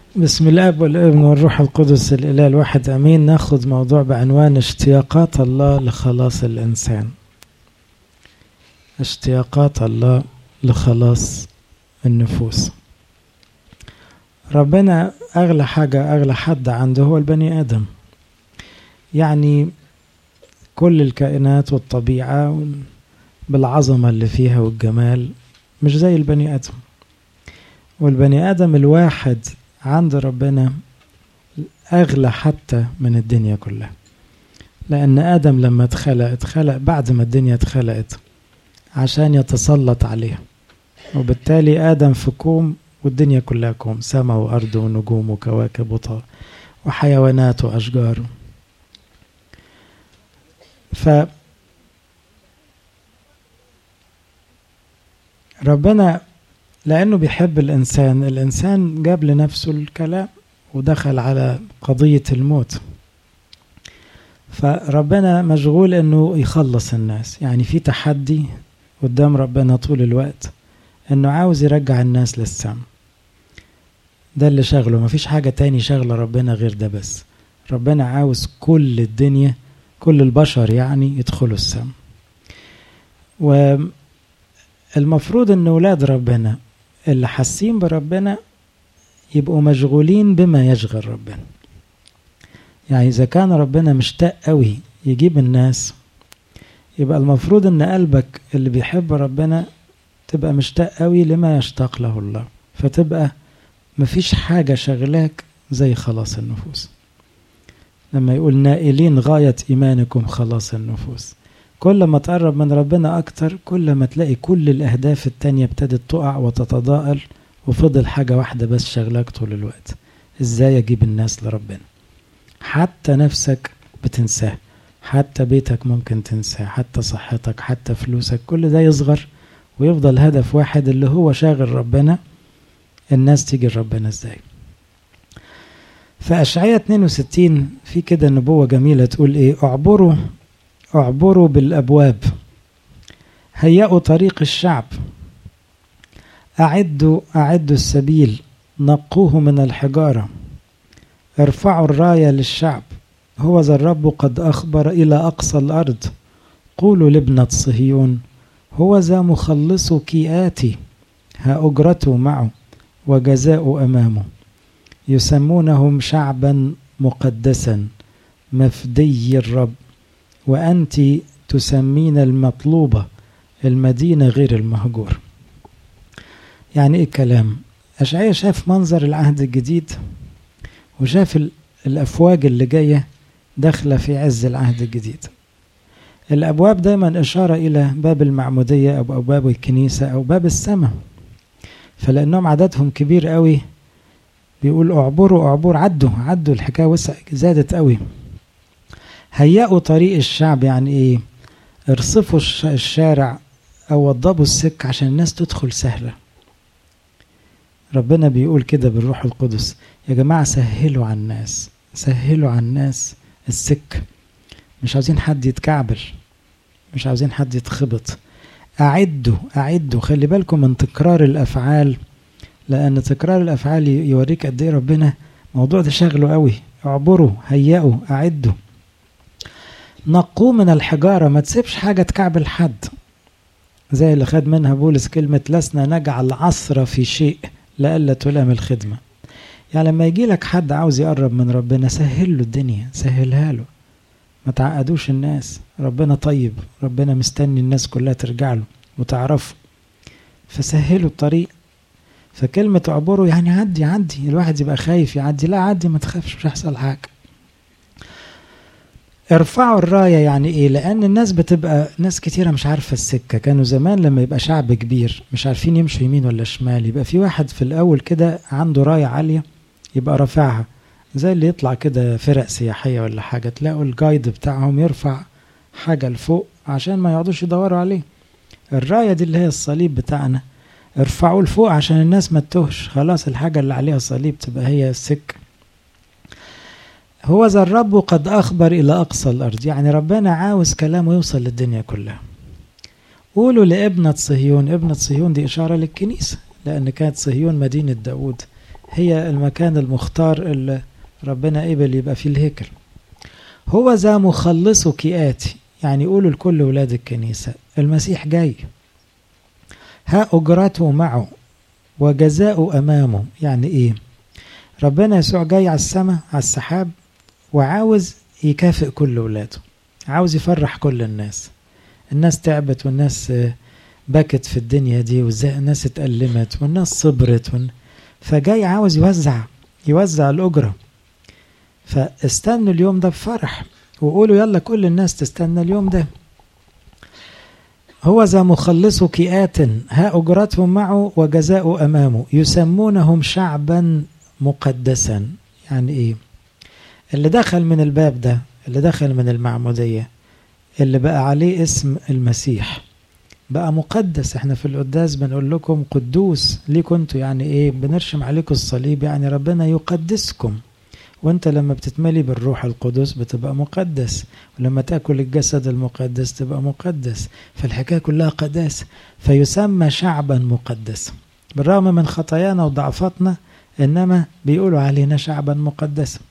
بسم الاب والابن والروح القدس الاله الواحد امين ناخذ موضوع بعنوان اشتياقات الله لخلاص الانسان اشتياقات الله لخلاص النفوس ربنا اغلى حاجه اغلى حد عنده هو البني ادم يعني كل الكائنات والطبيعه بالعظمه اللي فيها والجمال مش زي البني ادم والبني ادم الواحد عند ربنا أغلى حتى من الدنيا كلها لأن آدم لما اتخلق اتخلق بعد ما الدنيا اتخلقت عشان يتسلط عليها وبالتالي آدم في كوم والدنيا كلها كوم سماء وأرض ونجوم وكواكب وطا وحيوانات وأشجار ف ربنا لأنه بيحب الإنسان الإنسان جاب لنفسه الكلام ودخل على قضية الموت فربنا مشغول أنه يخلص الناس يعني في تحدي قدام ربنا طول الوقت أنه عاوز يرجع الناس للسم ده اللي شغله مفيش حاجة تاني شغلة ربنا غير ده بس ربنا عاوز كل الدنيا كل البشر يعني يدخلوا السم والمفروض أن ولاد ربنا اللي حاسين بربنا يبقوا مشغولين بما يشغل ربنا يعني إذا كان ربنا مشتاق قوي يجيب الناس يبقى المفروض إن قلبك اللي بيحب ربنا تبقى مشتاق قوي لما يشتاق له الله فتبقى مفيش حاجة شغلاك زي خلاص النفوس لما يقول نائلين غاية إيمانكم خلاص النفوس كل ما تقرب من ربنا أكتر كل ما تلاقي كل الأهداف التانية ابتدت تقع وتتضاءل وفضل حاجة واحدة بس شغلاك طول الوقت إزاي أجيب الناس لربنا حتى نفسك بتنساه حتى بيتك ممكن تنساه حتى صحتك حتى فلوسك كل ده يصغر ويفضل هدف واحد اللي هو شاغل ربنا الناس تيجي لربنا ازاي فأشعية 62 في كده نبوة جميلة تقول ايه اعبروا اعبروا بالابواب هيئوا طريق الشعب اعدوا اعدوا السبيل نقوه من الحجاره ارفعوا الرايه للشعب هو ذا الرب قد اخبر الى اقصى الارض قولوا لابنه صهيون هو ذا مخلصك اتي ها اجرته معه وجزاء امامه يسمونهم شعبا مقدسا مفدي الرب وأنت تسمين المطلوبة المدينة غير المهجور يعني إيه الكلام أشعية شاف منظر العهد الجديد وشاف الأفواج اللي جاية داخلة في عز العهد الجديد الأبواب دايما إشارة إلى باب المعمودية أو أبواب الكنيسة أو باب السماء فلأنهم عددهم كبير قوي بيقول اعبروا اعبر عدوا عدوا الحكاية وسع زادت قوي هيئوا طريق الشعب يعني ايه ارصفوا الشارع او وضبوا السك عشان الناس تدخل سهلة ربنا بيقول كده بالروح القدس يا جماعة سهلوا على الناس سهلوا على الناس السك مش عاوزين حد يتكعبل مش عاوزين حد يتخبط أعدوا أعدوا خلي بالكم من تكرار الأفعال لأن تكرار الأفعال يوريك قد إيه ربنا موضوع ده شغله قوي اعبروا هيئوا أعدوا نقوا من الحجارة ما تسيبش حاجة تكعبل حد زي اللي خد منها بولس كلمة لسنا نجعل عصر في شيء لألا تلام الخدمة يعني لما يجي لك حد عاوز يقرب من ربنا سهل له الدنيا سهلها له ما تعقدوش الناس ربنا طيب ربنا مستني الناس كلها ترجع له وتعرفه فسهلوا الطريق فكلمة اعبروا يعني عدي عدي الواحد يبقى خايف يعدي لا عدي ما تخافش مش هيحصل حاجة ارفعوا الراية يعني ايه لان الناس بتبقى ناس كتيرة مش عارفة السكة كانوا زمان لما يبقى شعب كبير مش عارفين يمشوا يمين ولا شمال يبقى في واحد في الاول كده عنده راية عالية يبقى رافعها زي اللي يطلع كده فرق سياحية ولا حاجة تلاقوا الجايد بتاعهم يرفع حاجة لفوق عشان ما يقعدوش يدوروا عليه الراية دي اللي هي الصليب بتاعنا ارفعوا لفوق عشان الناس ما تتوهش خلاص الحاجة اللي عليها صليب تبقى هي السكة هو ذا الرب قد أخبر إلى أقصى الأرض يعني ربنا عاوز كلامه يوصل للدنيا كلها قولوا لابنة صهيون ابنة صهيون دي إشارة للكنيسة لأن كانت صهيون مدينة داود هي المكان المختار اللي ربنا قبل يبقى فيه الهيكل هو ذا مخلصك آتي يعني قولوا لكل ولاد الكنيسة المسيح جاي ها أجرته معه وجزاؤه أمامه يعني إيه ربنا يسوع جاي على السماء على السحاب وعاوز يكافئ كل ولاده عاوز يفرح كل الناس الناس تعبت والناس بكت في الدنيا دي والناس اتألمت والناس صبرت ون... فجاي عاوز يوزع يوزع الأجرة فاستنوا اليوم ده بفرح وقولوا يلا كل الناس تستنى اليوم ده هو ذا مخلصك آت ها أجرتهم معه وجزاء أمامه يسمونهم شعبا مقدسا يعني إيه اللي دخل من الباب ده اللي دخل من المعمودية اللي بقى عليه اسم المسيح بقى مقدس احنا في القداس بنقول لكم قدوس ليه كنتوا يعني ايه بنرشم عليكم الصليب يعني ربنا يقدسكم وانت لما بتتملي بالروح القدس بتبقى مقدس ولما تاكل الجسد المقدس تبقى مقدس فالحكايه كلها قداسه فيسمى شعبا مقدسا بالرغم من خطايانا وضعفاتنا انما بيقولوا علينا شعبا مقدسا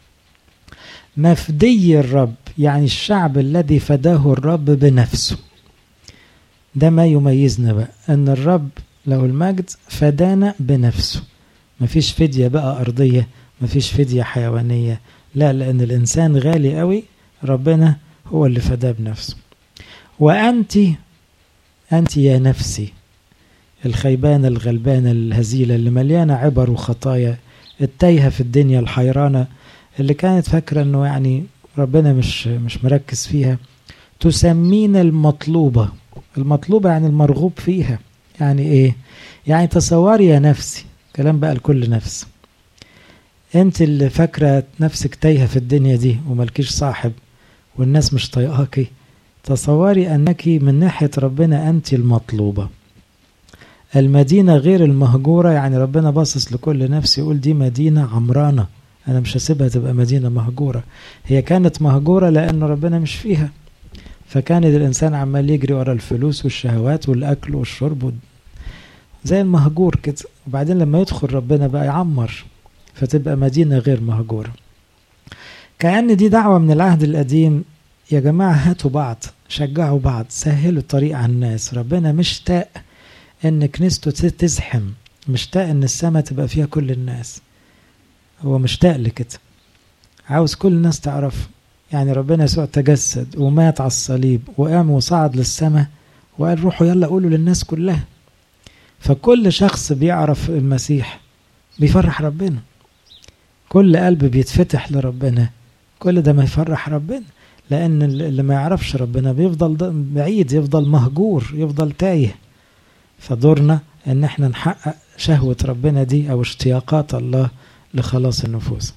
مفدي الرب يعني الشعب الذي فداه الرب بنفسه ده ما يميزنا بقى ان الرب له المجد فدانا بنفسه مفيش فدية بقى أرضية مفيش فدية حيوانية لا لأن الإنسان غالي قوي ربنا هو اللي فداه بنفسه وأنت أنت يا نفسي الخيبانة الغلبانة الهزيلة اللي مليانة عبر وخطايا التايهة في الدنيا الحيرانة اللي كانت فاكرة انه يعني ربنا مش مش مركز فيها تسمين المطلوبة المطلوبة يعني المرغوب فيها يعني ايه يعني تصوري يا نفسي كلام بقى لكل نفس انت اللي فاكرة نفسك تايهة في الدنيا دي وملكيش صاحب والناس مش طايقاكي تصوري انك من ناحية ربنا انت المطلوبة المدينة غير المهجورة يعني ربنا باصص لكل نفس يقول دي مدينة عمرانة أنا مش هسيبها تبقى مدينة مهجورة هي كانت مهجورة لأن ربنا مش فيها فكان الإنسان عمال يجري ورا الفلوس والشهوات والأكل والشرب زي المهجور كده وبعدين لما يدخل ربنا بقى يعمر فتبقى مدينة غير مهجورة كأن دي دعوة من العهد القديم يا جماعة هاتوا بعض شجعوا بعض سهلوا الطريق على الناس ربنا مشتاق ان كنيسته تزحم مشتاق ان السماء تبقى فيها كل الناس هو مشتاق لكده عاوز كل الناس تعرف يعني ربنا يسوع تجسد ومات على الصليب وقام وصعد للسماء وقال روحوا يلا قولوا للناس كلها فكل شخص بيعرف المسيح بيفرح ربنا كل قلب بيتفتح لربنا كل ده ما يفرح ربنا لأن اللي ما يعرفش ربنا بيفضل بعيد يفضل مهجور يفضل تايه فدورنا ان احنا نحقق شهوة ربنا دي او اشتياقات الله لخلاص النفوس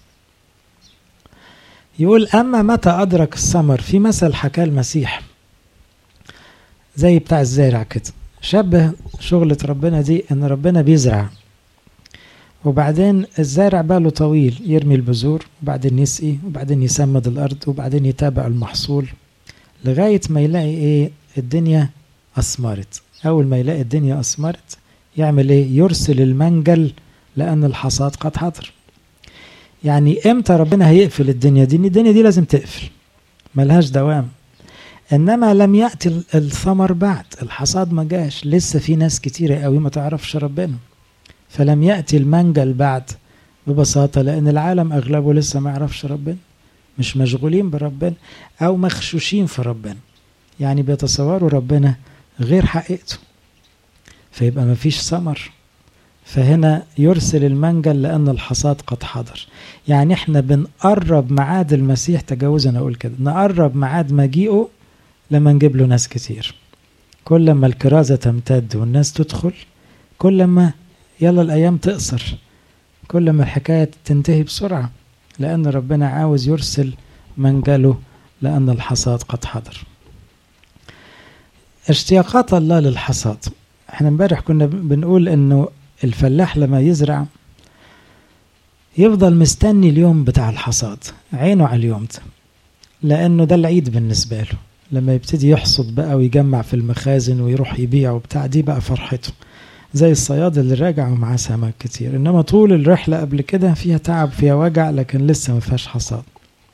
يقول اما متى ادرك الثمر في مثل حكاه المسيح زي بتاع الزارع كده شبه شغلة ربنا دي ان ربنا بيزرع وبعدين الزارع باله طويل يرمي البذور وبعدين يسقي وبعدين يسمد الارض وبعدين يتابع المحصول لغاية ما يلاقي ايه الدنيا اثمرت أول ما يلاقي الدنيا أثمرت يعمل إيه؟ يرسل المنجل لأن الحصاد قد حضر. يعني إمتى ربنا هيقفل الدنيا دي؟ الدنيا دي لازم تقفل. ملهاش دوام. إنما لم يأتي الثمر بعد، الحصاد ما جاش، لسه في ناس كتيرة قوي ما تعرفش ربنا. فلم يأتي المنجل بعد ببساطة لأن العالم أغلبه لسه ما يعرفش ربنا. مش مشغولين بربنا أو مخشوشين في ربنا. يعني بيتصوروا ربنا غير حقيقته فيبقى مفيش ثمر فهنا يرسل المنجل لأن الحصاد قد حضر يعني احنا بنقرب ميعاد المسيح تجاوزا أقول كده نقرب ميعاد مجيئه لما نجيب له ناس كتير كل ما الكرازة تمتد والناس تدخل كل ما يلا الأيام تقصر كل ما الحكاية تنتهي بسرعة لأن ربنا عاوز يرسل منجله لأن الحصاد قد حضر اشتياقات الله للحصاد احنا امبارح كنا بنقول انه الفلاح لما يزرع يفضل مستني اليوم بتاع الحصاد عينه على اليوم ده لانه ده العيد بالنسبه له لما يبتدي يحصد بقى ويجمع في المخازن ويروح يبيع وبتاع دي بقى فرحته زي الصياد اللي راجع ومعاه سمك كتير انما طول الرحله قبل كده فيها تعب فيها وجع لكن لسه ما فيهاش حصاد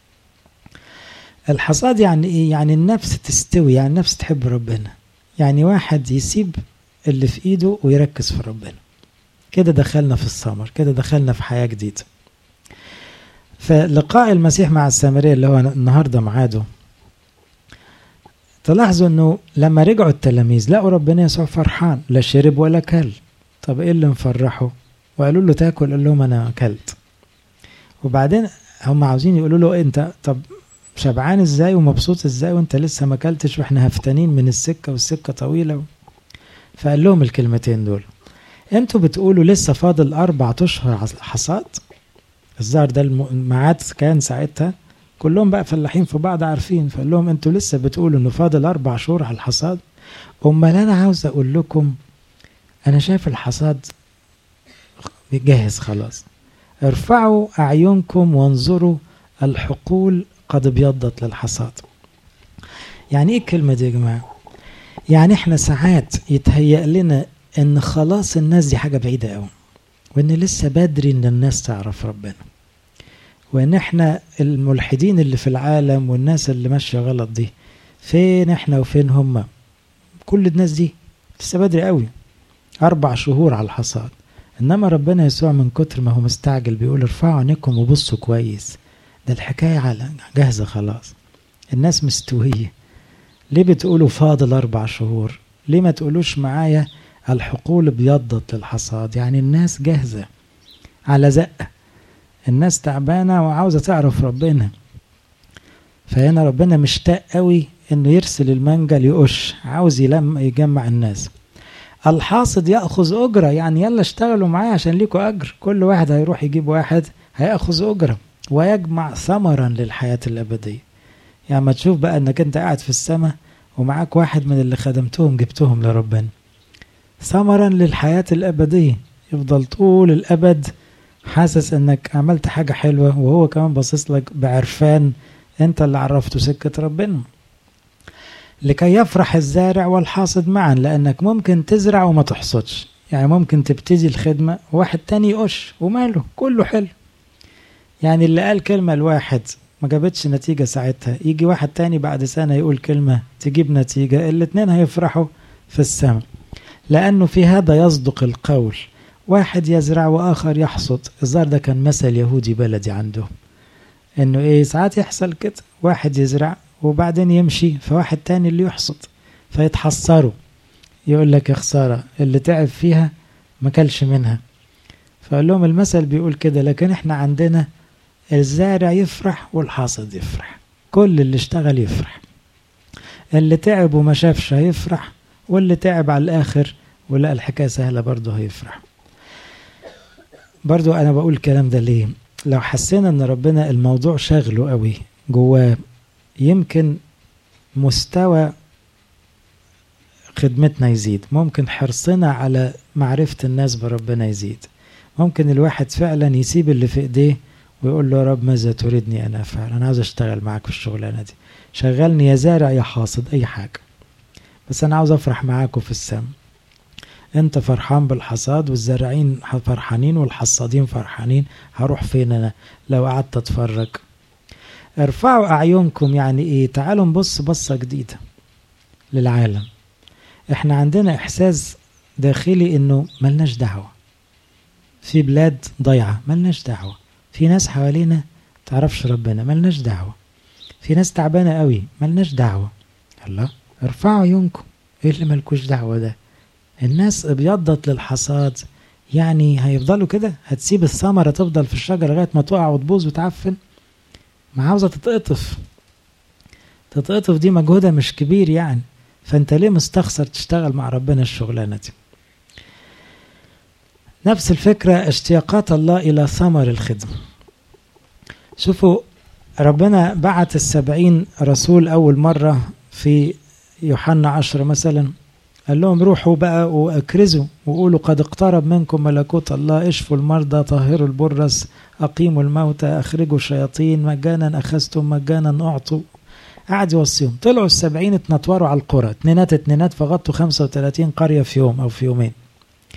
الحصاد يعني ايه يعني النفس تستوي يعني النفس تحب ربنا يعني واحد يسيب اللي في ايده ويركز في ربنا كده دخلنا في السمر كده دخلنا في حياه جديده فلقاء المسيح مع السامريه اللي هو النهارده ميعاده تلاحظوا انه لما رجعوا التلاميذ لقوا ربنا يسوع فرحان لا شرب ولا كل طب ايه اللي مفرحه وقالوا له تاكل قال لهم انا اكلت وبعدين هم عاوزين يقولوا له انت طب شبعان ازاي ومبسوط ازاي وانت لسه ما اكلتش واحنا هفتانين من السكه والسكه طويله فقال لهم الكلمتين دول انتوا بتقولوا لسه فاضل اربع اشهر حصاد الظاهر ده الميعاد كان ساعتها كلهم بقى فلاحين في بعض عارفين فقال لهم انتوا لسه بتقولوا انه فاضل اربع شهور على الحصاد امال انا عاوز اقول لكم انا شايف الحصاد جاهز خلاص ارفعوا اعينكم وانظروا الحقول قد ابيضت للحصاد يعني ايه الكلمه دي يا جماعه يعني احنا ساعات يتهيأ لنا ان خلاص الناس دي حاجه بعيده قوي وان لسه بدري ان الناس تعرف ربنا وان احنا الملحدين اللي في العالم والناس اللي ماشيه غلط دي فين احنا وفين هم كل الناس دي لسه بدري قوي اربع شهور على الحصاد انما ربنا يسوع من كتر ما هو مستعجل بيقول ارفعوا عينكم وبصوا كويس ده الحكايه على جاهزه خلاص الناس مستويه ليه بتقولوا فاضل اربع شهور ليه ما تقولوش معايا الحقول ابيضت للحصاد يعني الناس جاهزه على زقه الناس تعبانه وعاوزه تعرف ربنا فهنا ربنا مشتاق قوي انه يرسل المنجل يقش عاوز يلم يجمع الناس الحاصد ياخذ اجره يعني يلا اشتغلوا معايا عشان ليكوا اجر كل واحد هيروح يجيب واحد هياخذ اجره ويجمع ثمرا للحياه الابديه يعني ما تشوف بقى انك انت قاعد في السماء ومعاك واحد من اللي خدمتهم جبتهم لربنا ثمرا للحياه الابديه يفضل طول الابد حاسس انك عملت حاجه حلوه وهو كمان باصص لك بعرفان انت اللي عرفته سكه ربنا لكي يفرح الزارع والحاصد معا لانك ممكن تزرع وما تحصدش يعني ممكن تبتدي الخدمه وواحد تاني يقش وماله كله حلو يعني اللي قال كلمه لواحد ما جابتش نتيجه ساعتها يجي واحد تاني بعد سنه يقول كلمه تجيب نتيجه الاتنين هيفرحوا في السماء لانه في هذا يصدق القول واحد يزرع واخر يحصد الظاهر ده كان مثل يهودي بلدي عندهم انه ايه ساعات يحصل كده واحد يزرع وبعدين يمشي فواحد تاني اللي يحصد فيتحسروا يقول لك يا خساره اللي تعب فيها ما كلش منها فقال لهم المثل بيقول كده لكن احنا عندنا الزارع يفرح والحاصد يفرح كل اللي اشتغل يفرح اللي تعب وما شافش هيفرح واللي تعب على الاخر ولقى الحكايه سهله برضه هيفرح برضو انا بقول الكلام ده ليه لو حسينا ان ربنا الموضوع شغله قوي جواه يمكن مستوى خدمتنا يزيد ممكن حرصنا على معرفة الناس بربنا يزيد ممكن الواحد فعلا يسيب اللي في ايديه ويقول له يا رب ماذا تريدني انا افعل انا عاوز اشتغل معاك في الشغلانه دي شغلني يا زارع يا حاصد اي حاجه بس انا عاوز افرح معاكم في السماء انت فرحان بالحصاد والزارعين فرحانين والحصادين فرحانين هروح فين انا لو قعدت اتفرج ارفعوا اعينكم يعني ايه تعالوا نبص بصه جديده للعالم احنا عندنا احساس داخلي انه ملناش دعوه في بلاد ضايعه ملناش دعوه في ناس حوالينا تعرفش ربنا ملناش دعوه في ناس تعبانه قوي ملناش دعوه الله ارفعوا عيونكم ايه اللي ملكوش دعوه ده الناس ابيضت للحصاد يعني هيفضلوا كده هتسيب الثمره تفضل في الشجره لغايه ما تقع وتبوظ وتعفن ما عاوزه تتقطف تتقطف دي مجهودها مش كبير يعني فانت ليه مستخسر تشتغل مع ربنا الشغلانه دي نفس الفكره اشتياقات الله الى ثمر الخدمه شوفوا ربنا بعت السبعين رسول اول مره في يوحنا عشرة مثلا قال لهم روحوا بقى واكرزوا وقولوا قد اقترب منكم ملكوت الله اشفوا المرضى طهروا البرص اقيموا الموتى اخرجوا الشياطين مجانا اخذتم مجانا اعطوا قعد يوصيهم طلعوا السبعين اتنطوروا على القرى اتنينات اتنينات فغطوا 35 قرية في يوم او في يومين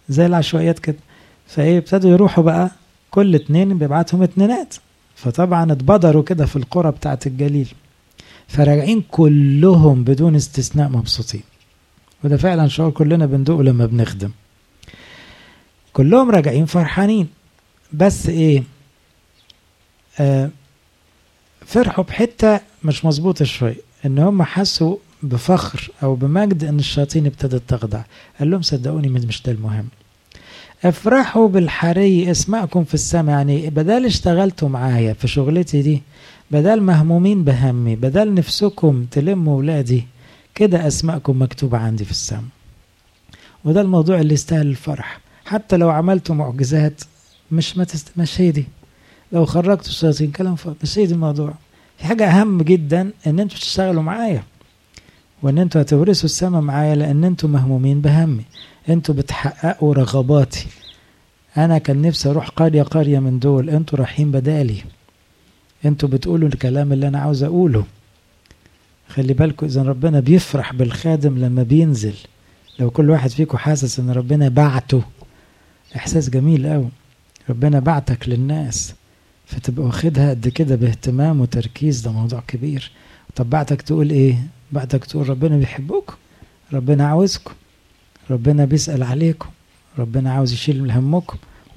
زي العشوائيات كده فايه ابتدوا يروحوا بقى كل اتنين بيبعتهم اتنينات فطبعا اتبدروا كده في القرى بتاعت الجليل فراجعين كلهم بدون استثناء مبسوطين وده فعلا شعور كلنا بندوقه لما بنخدم كلهم راجعين فرحانين بس ايه آه فرحوا بحته مش مظبوطه شويه ان هم حسوا بفخر او بمجد ان الشياطين ابتدت تخضع قال لهم صدقوني مش ده المهم افرحوا بالحري اسمعكم في السماء يعني بدل اشتغلتوا معايا في شغلتي دي بدل مهمومين بهمي بدل نفسكم تلموا ولادي كده اسماءكم مكتوبة عندي في السماء وده الموضوع اللي يستاهل الفرح حتى لو عملتوا معجزات مش ما تست... مش هي دي لو خرجتوا الشياطين كلام فاضي مش هي دي الموضوع في حاجة أهم جدا إن أنتوا تشتغلوا معايا وإن أنتوا هتورثوا السماء معايا لأن أنتوا مهمومين بهمي أنتوا بتحققوا رغباتي أنا كان نفسي أروح قرية قرية من دول أنتوا رايحين بدالي أنتوا بتقولوا الكلام اللي أنا عاوز أقوله خلي بالكم إذا ربنا بيفرح بالخادم لما بينزل لو كل واحد فيكم حاسس إن ربنا بعته إحساس جميل أوي ربنا بعتك للناس فتبقى واخدها قد كده باهتمام وتركيز ده موضوع كبير طب بعتك تقول ايه بعتك تقول ربنا بيحبكم ربنا عاوزكم ربنا بيسأل عليكم ربنا عاوز يشيل همكم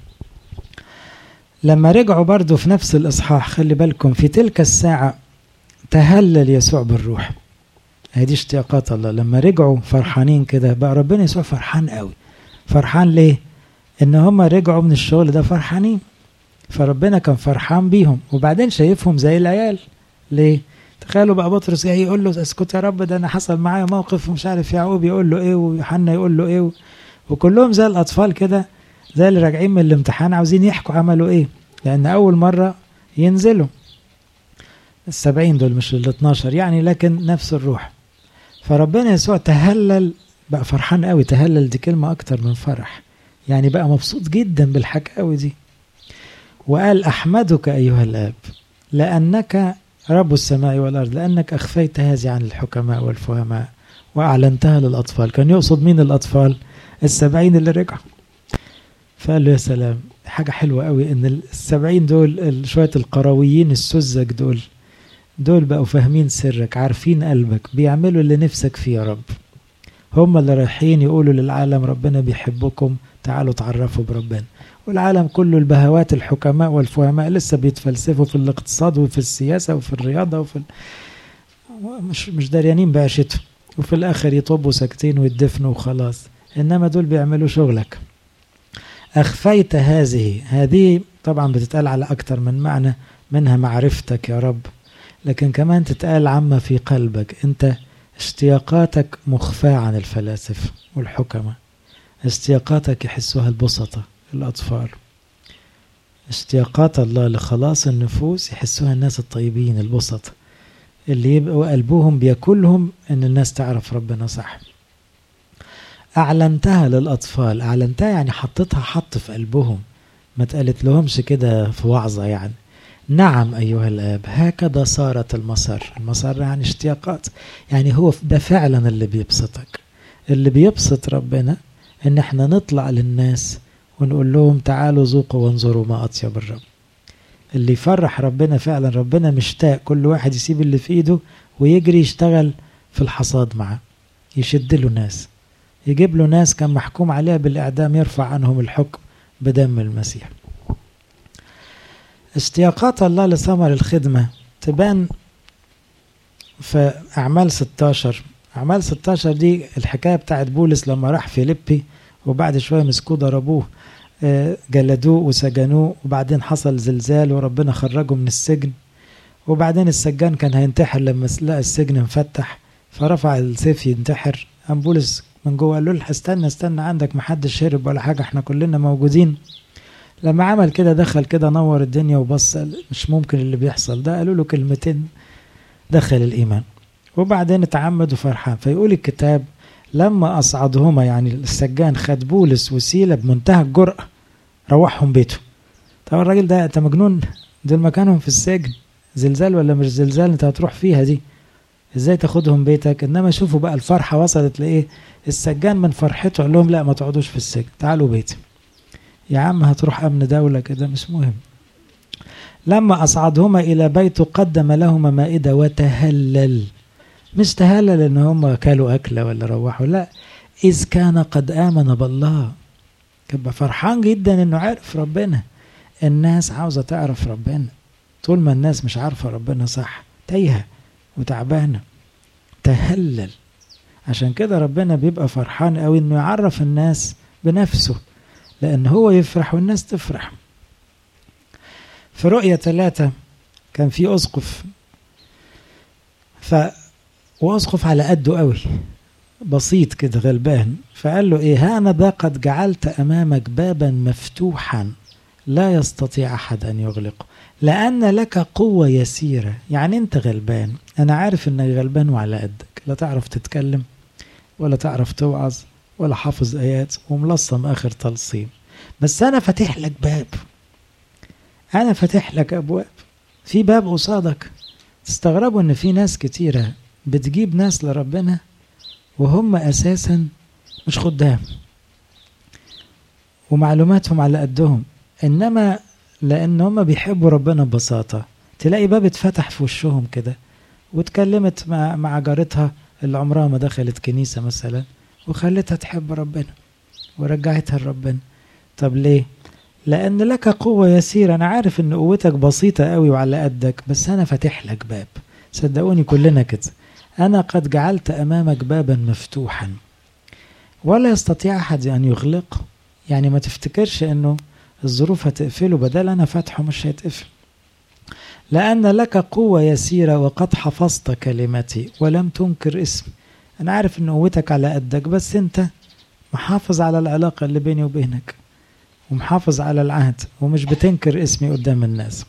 لما رجعوا برضو في نفس الإصحاح خلي بالكم في تلك الساعة تهلل يسوع بالروح هذه اشتياقات الله لما رجعوا فرحانين كده بقى ربنا يسوع فرحان قوي فرحان ليه ان هم رجعوا من الشغل ده فرحانين فربنا كان فرحان بيهم وبعدين شايفهم زي العيال ليه تخيلوا بقى بطرس جاي يقول له اسكت يا رب ده انا حصل معايا موقف ومش عارف يعقوب يقول له ايه ويوحنا يقول له ايه وكلهم زي الاطفال كده زي اللي راجعين من الامتحان عاوزين يحكوا عملوا ايه لان اول مره ينزلوا السبعين دول مش ال 12 يعني لكن نفس الروح فربنا يسوع تهلل بقى فرحان قوي تهلل دي كلمه اكتر من فرح يعني بقى مبسوط جدا بالحكاوي دي وقال احمدك ايها الاب لانك رب السماء والارض لانك اخفيت هذه عن الحكماء والفهماء واعلنتها للاطفال كان يقصد مين الاطفال السبعين اللي رجعوا فقال له يا سلام حاجة حلوة قوي ان السبعين دول شوية القرويين السذج دول دول بقوا فاهمين سرك عارفين قلبك بيعملوا اللي نفسك فيه يا رب هم اللي رايحين يقولوا للعالم ربنا بيحبكم تعالوا تعرفوا بربنا والعالم كله البهوات الحكماء والفهماء لسه بيتفلسفوا في الاقتصاد وفي السياسة وفي الرياضة وفي ال... مش مش داريانين بعيشتهم وفي الآخر يطبوا ساكتين ويدفنوا وخلاص إنما دول بيعملوا شغلك أخفيت هذه هذه طبعا بتتقال على أكتر من معنى منها معرفتك يا رب لكن كمان تتقال عما في قلبك أنت اشتياقاتك مخفاة عن الفلاسفة والحكمة اشتياقاتك يحسوها البسطة الأطفال اشتياقات الله لخلاص النفوس يحسوها الناس الطيبين البسطة اللي يبقوا قلبهم بياكلهم ان الناس تعرف ربنا صح اعلنتها للاطفال اعلنتها يعني حطيتها حط في قلبهم ما تقالت لهمش كده في وعظة يعني نعم أيها الآب هكذا صارت المسار المسار يعني اشتياقات يعني هو ده فعلا اللي بيبسطك اللي بيبسط ربنا ان احنا نطلع للناس ونقول لهم تعالوا ذوقوا وانظروا ما أطيب الرب اللي يفرح ربنا فعلا ربنا مشتاق كل واحد يسيب اللي في ايده ويجري يشتغل في الحصاد معاه يشد له ناس يجيب له ناس كان محكوم عليها بالإعدام يرفع عنهم الحكم بدم المسيح اشتياقات الله لثمر الخدمة تبان في أعمال 16 أعمال 16 دي الحكاية بتاعت بولس لما راح فيليبي وبعد شوية مسكوه ضربوه جلدوه وسجنوه وبعدين حصل زلزال وربنا خرجه من السجن وبعدين السجان كان هينتحر لما لقى السجن مفتح فرفع السيف ينتحر قام بولس من جوه قال له استنى استنى عندك محدش هرب ولا حاجة احنا كلنا موجودين لما عمل كده دخل كده نور الدنيا وبص مش ممكن اللي بيحصل ده قالوا له كلمتين دخل الإيمان وبعدين اتعمد وفرحان فيقول الكتاب لما أصعدهما يعني السجان خد بولس وسيلة بمنتهى الجرأة روحهم بيته طب الراجل ده انت مجنون دول مكانهم في السجن زلزال ولا مش زلزال انت هتروح فيها دي ازاي تاخدهم بيتك انما شوفوا بقى الفرحة وصلت لايه السجان من فرحته قال لهم لا ما تقعدوش في السجن تعالوا بيتي يا عم هتروح امن دولة كده مش مهم لما أصعدهما إلى بيته قدم لهما مائدة وتهلل مش تهلل إن هم كلوا أكلة ولا روحوا لا إذ كان قد آمن بالله كان فرحان جدا إنه عارف ربنا الناس عاوزة تعرف ربنا طول ما الناس مش عارفة ربنا صح تايهة وتعبانة تهلل عشان كده ربنا بيبقى فرحان قوي إنه يعرف الناس بنفسه لأن هو يفرح والناس تفرح في رؤية ثلاثة كان في أسقف ف وأسقف على قده قوي بسيط كده غلبان فقال له إيه ها أنا ذا قد جعلت أمامك بابا مفتوحا لا يستطيع أحد أن يغلقه لأن لك قوة يسيرة يعني أنت غلبان أنا عارف أنك غلبان وعلى قدك لا تعرف تتكلم ولا تعرف توعظ ولا حافظ آيات وملصم آخر تلصيم بس أنا فاتح لك باب أنا فاتح لك أبواب في باب قصادك تستغربوا إن في ناس كتيرة بتجيب ناس لربنا وهم أساسا مش خدام ومعلوماتهم على قدهم إنما لأن هم بيحبوا ربنا ببساطة تلاقي باب اتفتح في وشهم كده واتكلمت مع مع جارتها اللي عمرها ما دخلت كنيسة مثلا وخلتها تحب ربنا ورجعتها لربنا طب ليه؟ لأن لك قوة يسيرة أنا عارف إن قوتك بسيطة قوي وعلى قدك بس أنا فاتح لك باب صدقوني كلنا كده أنا قد جعلت أمامك بابا مفتوحا ولا يستطيع أحد أن يغلقه يعني ما تفتكرش إنه الظروف هتقفله بدل أنا فاتحه مش هيتقفل لأن لك قوة يسيرة وقد حفظت كلمتي ولم تنكر اسمي أنا عارف إن قوتك على قدك بس أنت محافظ على العلاقة اللي بيني وبينك ومحافظ على العهد ومش بتنكر اسمي قدام الناس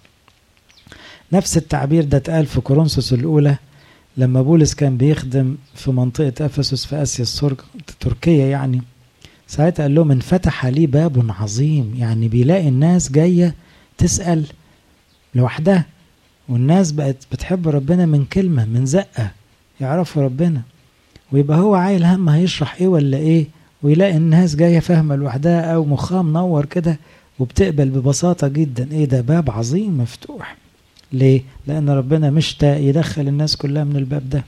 نفس التعبير ده اتقال في كورنثوس الأولى لما بولس كان بيخدم في منطقة أفسس في آسيا السرق تركيا يعني ساعتها قال لهم انفتح لي باب عظيم يعني بيلاقي الناس جاية تسأل لوحدها والناس بقت بتحب ربنا من كلمة من زقة يعرفوا ربنا ويبقى هو عايل هم هيشرح ايه ولا ايه ويلاقي الناس جايه فاهمه لوحدها او مخها منور كده وبتقبل ببساطه جدا ايه ده باب عظيم مفتوح ليه لان ربنا مشتاق يدخل الناس كلها من الباب ده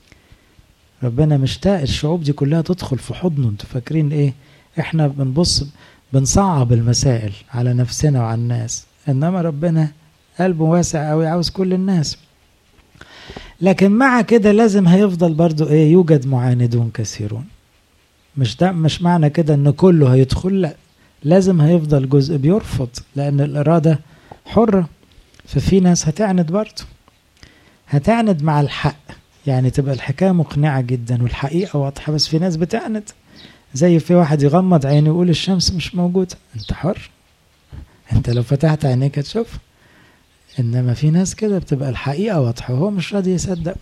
ربنا مشتاق الشعوب دي كلها تدخل في حضنه انتوا فاكرين ايه احنا بنبص بنصعب المسائل على نفسنا وعلى الناس انما ربنا قلبه واسع قوي عاوز كل الناس لكن مع كده لازم هيفضل برضو ايه يوجد معاندون كثيرون مش ده مش معنى كده ان كله هيدخل لا لازم هيفضل جزء بيرفض لان الاراده حره ففي ناس هتعند برضه هتعند مع الحق يعني تبقى الحكايه مقنعه جدا والحقيقه واضحه بس في ناس بتعند زي في واحد يغمض عينه يقول الشمس مش موجوده انت حر انت لو فتحت عينيك هتشوفها انما في ناس كده بتبقى الحقيقه واضحه وهو مش راضي يصدق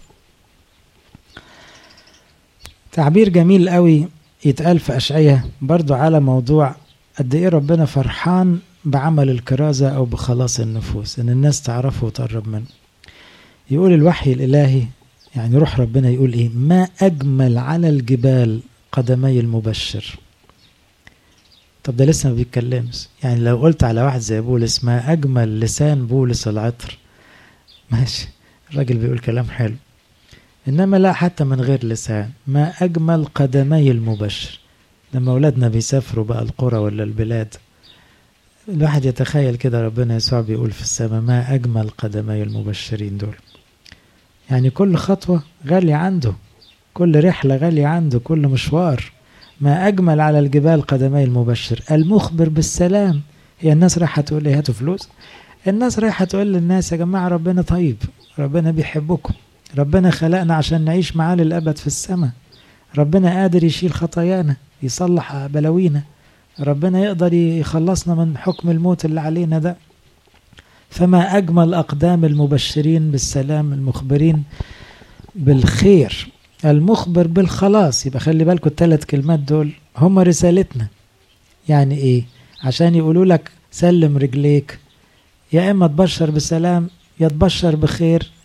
تعبير جميل قوي يتقال في أشعية برضو على موضوع قد إيه ربنا فرحان بعمل الكرازة أو بخلاص النفوس إن الناس تعرفه وتقرب منه يقول الوحي الإلهي يعني روح ربنا يقول إيه ما أجمل على الجبال قدمي المبشر طب ده لسه ما بيتكلمش يعني لو قلت على واحد زي بولس ما أجمل لسان بولس العطر ماشي الراجل بيقول كلام حلو إنما لا حتى من غير لسان ما أجمل قدمي المبشر لما أولادنا بيسافروا بقى القرى ولا البلاد الواحد يتخيل كده ربنا يسوع بيقول في السماء ما أجمل قدمي المبشرين دول يعني كل خطوة غالية عنده كل رحلة غالية عنده كل مشوار ما أجمل على الجبال قدمي المبشر المخبر بالسلام هي الناس رايحة تقول لي هاتوا فلوس الناس رايحة تقول للناس يا جماعة ربنا طيب ربنا بيحبكم ربنا خلقنا عشان نعيش معاه للأبد في السماء ربنا قادر يشيل خطايانا يصلح بلاوينا ربنا يقدر يخلصنا من حكم الموت اللي علينا ده فما أجمل أقدام المبشرين بالسلام المخبرين بالخير المخبر بالخلاص يبقى خلي بالكم الثلاث كلمات دول هم رسالتنا يعني ايه عشان يقولوا لك سلم رجليك يا اما تبشر بسلام يا تبشر بخير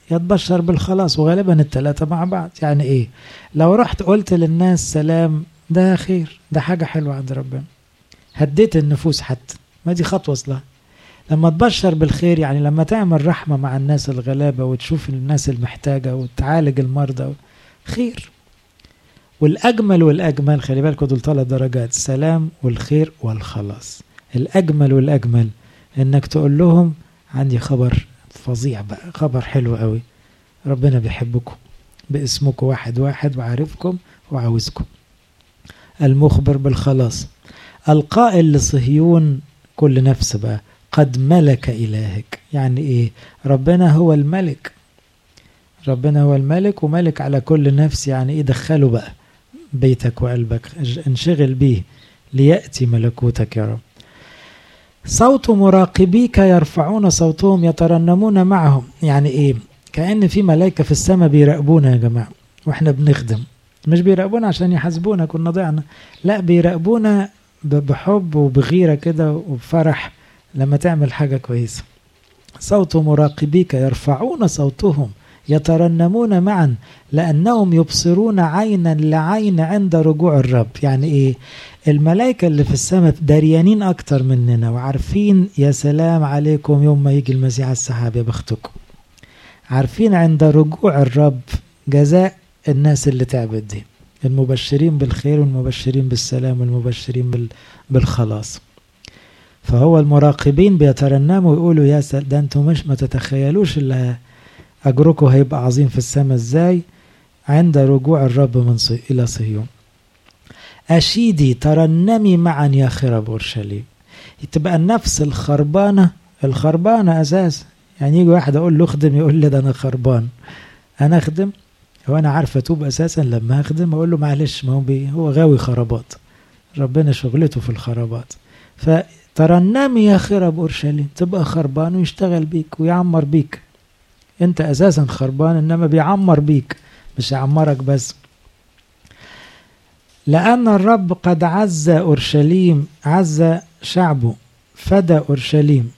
يا تبشر بالخلاص وغالبا الثلاثة مع بعض يعني ايه لو رحت قلت للناس سلام ده خير ده حاجة حلوة عند ربنا هديت النفوس حتى ما دي خطوة اصلا لما تبشر بالخير يعني لما تعمل رحمة مع الناس الغلابة وتشوف الناس المحتاجة وتعالج المرضى خير والأجمل والأجمل خلي بالكوا دول ثلاث درجات السلام والخير والخلاص الأجمل والأجمل إنك تقول لهم عندي خبر فظيع بقى خبر حلو قوي ربنا بيحبكم باسمكم واحد واحد وعارفكم وعاوزكم المخبر بالخلاص القائل لصهيون كل نفس بقى قد ملك إلهك يعني إيه ربنا هو الملك ربنا هو الملك وملك على كل نفس يعني إيه دخله بقى بيتك وقلبك انشغل بيه ليأتي ملكوتك يا رب صوت مراقبيك يرفعون صوتهم يترنمون معهم يعني ايه كأن في ملائكة في السماء بيراقبونا يا جماعة واحنا بنخدم مش بيراقبونا عشان يحاسبونا كنا ضيعنا لا بيراقبونا بحب وبغيرة كده وبفرح لما تعمل حاجة كويسة صوت مراقبيك يرفعون صوتهم يترنمون معا لأنهم يبصرون عينا لعين عند رجوع الرب يعني إيه الملائكة اللي في السماء داريانين أكتر مننا وعارفين يا سلام عليكم يوم ما يجي المسيح السحاب يا بختكم عارفين عند رجوع الرب جزاء الناس اللي تعبت دي المبشرين بالخير والمبشرين بالسلام والمبشرين بالخلاص فهو المراقبين بيترنموا ويقولوا يا سل ده انتم مش ما تتخيلوش اللي أجركم هيبقى عظيم في السماء ازاي عند رجوع الرب من صي... إلى صهيون أشيدي ترنمي معا يا خرب أورشليم تبقى النفس الخربانة الخربانة أساس يعني يجي واحد أقول له اخدم يقول لي ده أنا خربان أنا أخدم هو أنا عارف أتوب أساسا لما أخدم أقول له معلش ما هو بي هو غاوي خرابات ربنا شغلته في الخرابات فترنمي يا خرب أورشليم تبقى خربان ويشتغل بيك ويعمر بيك انت اساسا خربان انما بيعمر بيك مش يعمرك بس لأن الرب قد عز أورشليم عز شعبه فدى أورشليم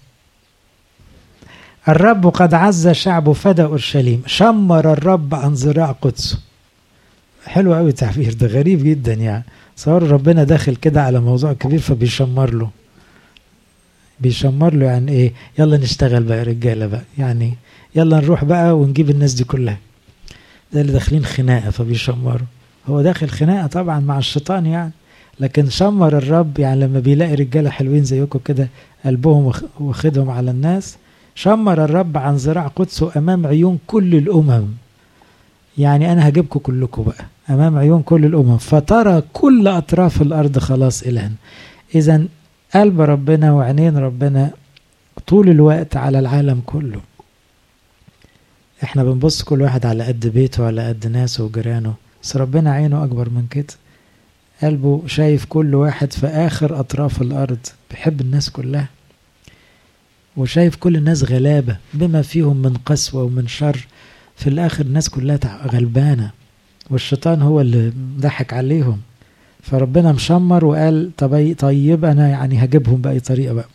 الرب قد عز شعبه فدى أورشليم شمر الرب عن ذراع قدسه حلو قوي التعبير ده غريب جدا يعني صار ربنا داخل كده على موضوع كبير فبيشمر له بيشمر له يعني ايه يلا نشتغل بقى يا رجاله بقى يعني يلا نروح بقى ونجيب الناس دي كلها ده اللي داخلين خناقه فبيشمروا هو داخل خناقه طبعا مع الشيطان يعني لكن شمر الرب يعني لما بيلاقي رجاله حلوين زيكم كده قلبهم واخدهم على الناس شمر الرب عن ذراع قدسه امام عيون كل الامم يعني انا هجيبكم كلكم بقى امام عيون كل الامم فترى كل اطراف الارض خلاص الهنا اذا قلب ربنا وعينين ربنا طول الوقت على العالم كله احنا بنبص كل واحد على قد بيته وعلى قد ناسه وجيرانه بس ربنا عينه اكبر من كده قلبه شايف كل واحد في اخر اطراف الارض بيحب الناس كلها وشايف كل الناس غلابة بما فيهم من قسوة ومن شر في الاخر الناس كلها غلبانة والشيطان هو اللي ضحك عليهم فربنا مشمر وقال طب طيب انا يعني هجيبهم باي طريقه بقى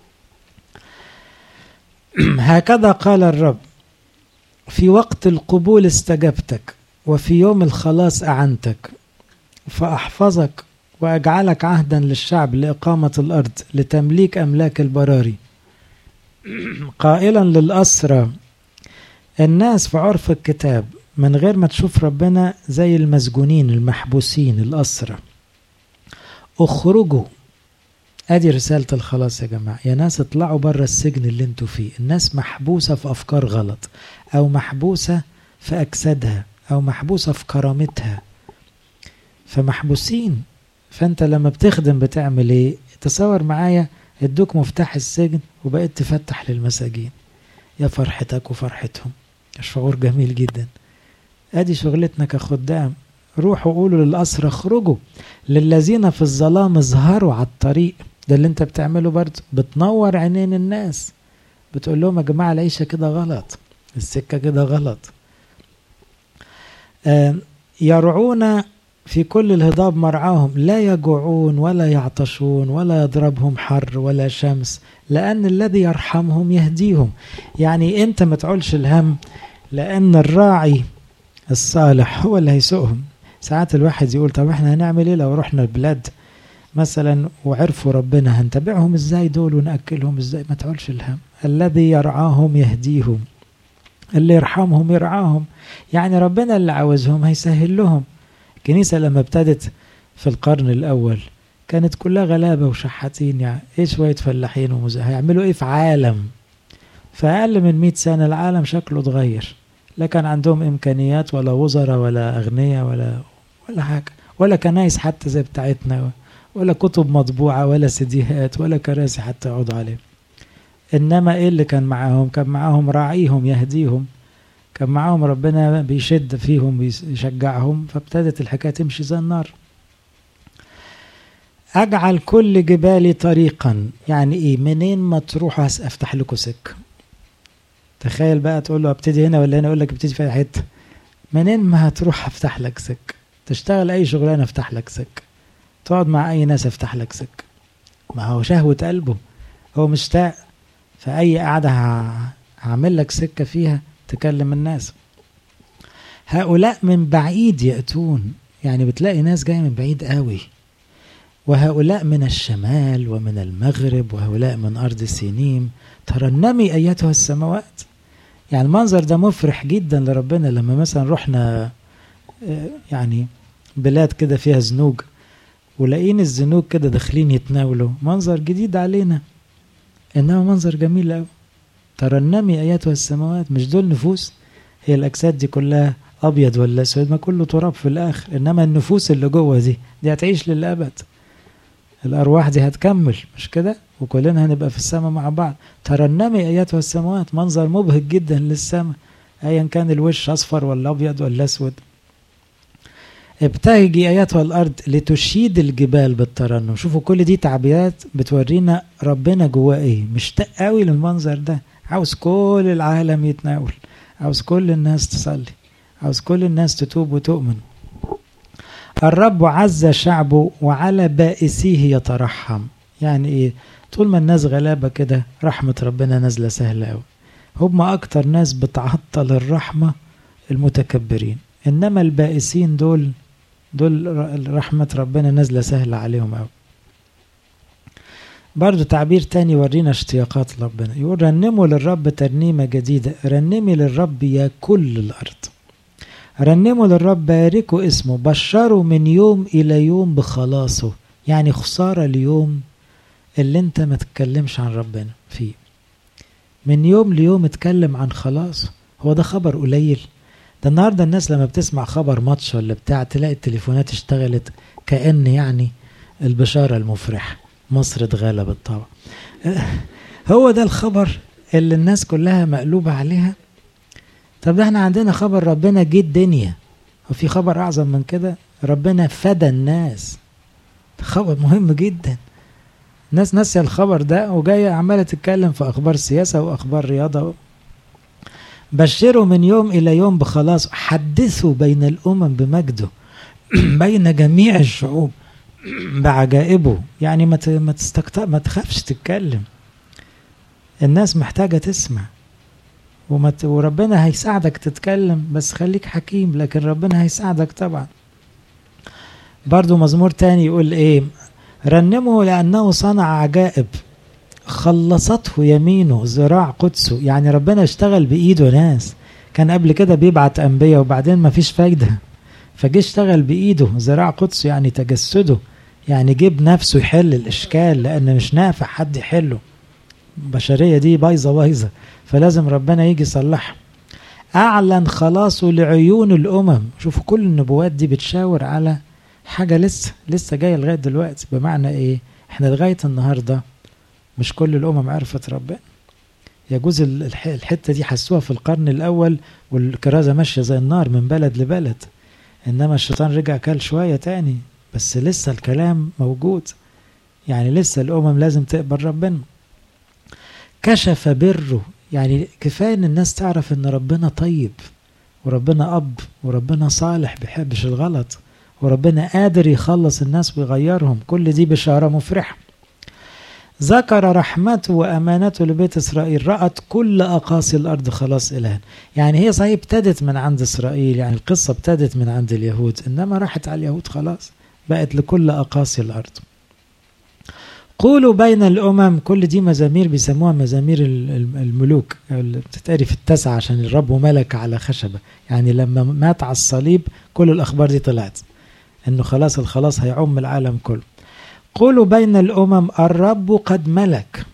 هكذا قال الرب في وقت القبول استجبتك وفي يوم الخلاص اعنتك فاحفظك واجعلك عهدا للشعب لاقامه الارض لتمليك املاك البراري قائلا للاسرى الناس في عرف الكتاب من غير ما تشوف ربنا زي المسجونين المحبوسين الاسرى اخرجوا ادي رسالة الخلاص يا جماعة يا ناس اطلعوا بره السجن اللي انتوا فيه الناس محبوسة في افكار غلط او محبوسة في اجسادها او محبوسة في كرامتها فمحبوسين فانت لما بتخدم بتعمل ايه تصور معايا ادوك مفتاح السجن وبقيت تفتح للمساجين يا فرحتك وفرحتهم شعور جميل جدا ادي شغلتنا كخدام روحوا قولوا للأسرى اخرجوا للذين في الظلام اظهروا على الطريق ده اللي انت بتعمله برضه بتنور عينين الناس بتقول لهم يا جماعة العيشة كده غلط السكة كده غلط آه يرعون في كل الهضاب مرعاهم لا يجوعون ولا يعطشون ولا يضربهم حر ولا شمس لأن الذي يرحمهم يهديهم يعني انت ما تعولش الهم لأن الراعي الصالح هو اللي هيسوقهم ساعات الواحد يقول طب احنا هنعمل ايه لو رحنا البلاد مثلا وعرفوا ربنا هنتابعهم ازاي دول ونأكلهم ازاي ما تعولش الهم الذي يرعاهم يهديهم اللي يرحمهم يرعاهم يعني ربنا اللي عاوزهم هيسهل لهم الكنيسة لما ابتدت في القرن الأول كانت كلها غلابة وشحاتين يعني ايه شوية فلاحين ومز... هيعملوا ايه في عالم في أقل من مئة سنة العالم شكله اتغير لا كان عندهم إمكانيات ولا وزراء ولا أغنياء ولا ولا حاجة ولا كنايس حتى زي بتاعتنا ولا كتب مطبوعة ولا سيديهات ولا كراسي حتى يقعدوا عليها إنما إيه اللي كان معاهم كان معاهم راعيهم يهديهم كان معاهم ربنا بيشد فيهم بيشجعهم فابتدت الحكاية تمشي زي النار أجعل كل جبالي طريقا يعني إيه منين ما تروحوا أفتح لكم سكة تخيل بقى تقول له ابتدي هنا ولا هنا يقول لك ابتدي في أي حتة منين ما هتروح أفتح لك سكة تشتغل أي شغلانة أفتح لك سكة تقعد مع أي ناس أفتح لك سكة ما هو شهوة قلبه هو مشتاق فأي قعدة هعمل لك سكة فيها تكلم الناس هؤلاء من بعيد يأتون يعني بتلاقي ناس جاية من بعيد قوي وهؤلاء من الشمال ومن المغرب وهؤلاء من أرض سينيم ترنمي أيتها السماوات يعني المنظر ده مفرح جدا لربنا لما مثلا رحنا يعني بلاد كده فيها زنوج ولاقين الزنوج كده داخلين يتناولوا منظر جديد علينا انما منظر جميل قوي ترنمي ايتها السماوات مش دول نفوس هي الاجساد دي كلها ابيض ولا اسود ما كله تراب في الاخر انما النفوس اللي جوه دي دي هتعيش للابد الارواح دي هتكمل مش كده وكلنا هنبقى في السماء مع بعض ترنمي ايتها السماوات منظر مبهج جدا للسماء ايا كان الوش اصفر ولا ابيض ولا اسود ابتهجي ايتها الارض لتشيد الجبال بالترنم شوفوا كل دي تعبيرات بتورينا ربنا جواه ايه مشتاق قوي للمنظر ده عاوز كل العالم يتناول عاوز كل الناس تصلي عاوز كل الناس تتوب وتؤمن الرب عز شعبه وعلى بائسيه يترحم يعني ايه طول ما الناس غلابة كده رحمة ربنا نازلة سهلة قوي هم أكتر ناس بتعطل الرحمة المتكبرين إنما البائسين دول دول رحمة ربنا نازلة سهلة عليهم أوي برضو تعبير تاني يورينا اشتياقات ربنا يقول رنموا للرب ترنيمة جديدة رنمي للرب يا كل الأرض رنموا للرب باركوا اسمه بشروا من يوم إلى يوم بخلاصه يعني خسارة اليوم اللي انت ما تتكلمش عن ربنا فيه من يوم ليوم اتكلم عن خلاصه هو ده خبر قليل ده النهارده الناس لما بتسمع خبر ماتش ولا بتاع تلاقي التليفونات اشتغلت كأن يعني البشارة المفرحة مصر اتغلبت طبعا هو ده الخبر اللي الناس كلها مقلوبة عليها طب ده احنا عندنا خبر ربنا جه الدنيا وفي خبر أعظم من كده ربنا فدى الناس خبر مهم جدا الناس ناسية الخبر ده وجاية عمالة تتكلم في أخبار سياسة وأخبار رياضة بشروا من يوم إلى يوم بخلاص حدثوا بين الأمم بمجده بين جميع الشعوب بعجائبه يعني ما ما تستكت... ما تخافش تتكلم الناس محتاجة تسمع وما ت... وربنا هيساعدك تتكلم بس خليك حكيم لكن ربنا هيساعدك طبعا برضو مزمور تاني يقول ايه رنمه لأنه صنع عجائب خلصته يمينه ذراع قدسه يعني ربنا اشتغل بإيده ناس كان قبل كده بيبعت أنبياء وبعدين ما فيش فايدة فجه اشتغل بإيده ذراع قدسه يعني تجسده يعني جيب نفسه يحل الإشكال لأن مش نافع حد يحله البشرية دي بايظة بايظة فلازم ربنا يجي يصلحها أعلن خلاصه لعيون الأمم شوفوا كل النبوات دي بتشاور على حاجة لسه لسه جاية لغاية دلوقتي بمعنى إيه إحنا لغاية النهاردة مش كل الأمم عرفت ربنا يجوز الحتة دي حسوها في القرن الأول والكرازة ماشية زي النار من بلد لبلد إنما الشيطان رجع كل شوية تاني بس لسه الكلام موجود يعني لسه الأمم لازم تقبل ربنا كشف بره يعني كفاية إن الناس تعرف إن ربنا طيب وربنا أب وربنا صالح بيحبش الغلط وربنا قادر يخلص الناس ويغيرهم كل دي بشارة مفرحة ذكر رحمته وأمانته لبيت إسرائيل رأت كل أقاصي الأرض خلاص إلها يعني هي صحيح ابتدت من عند إسرائيل يعني القصة ابتدت من عند اليهود إنما راحت على اليهود خلاص بقت لكل أقاصي الأرض قولوا بين الأمم كل دي مزامير بيسموها مزامير الملوك اللي بتتقري في التسعة عشان الرب ملك على خشبة يعني لما مات على الصليب كل الأخبار دي طلعت إنه خلاص الخلاص هيعم العالم كله قولوا بين الأمم الرب قد ملك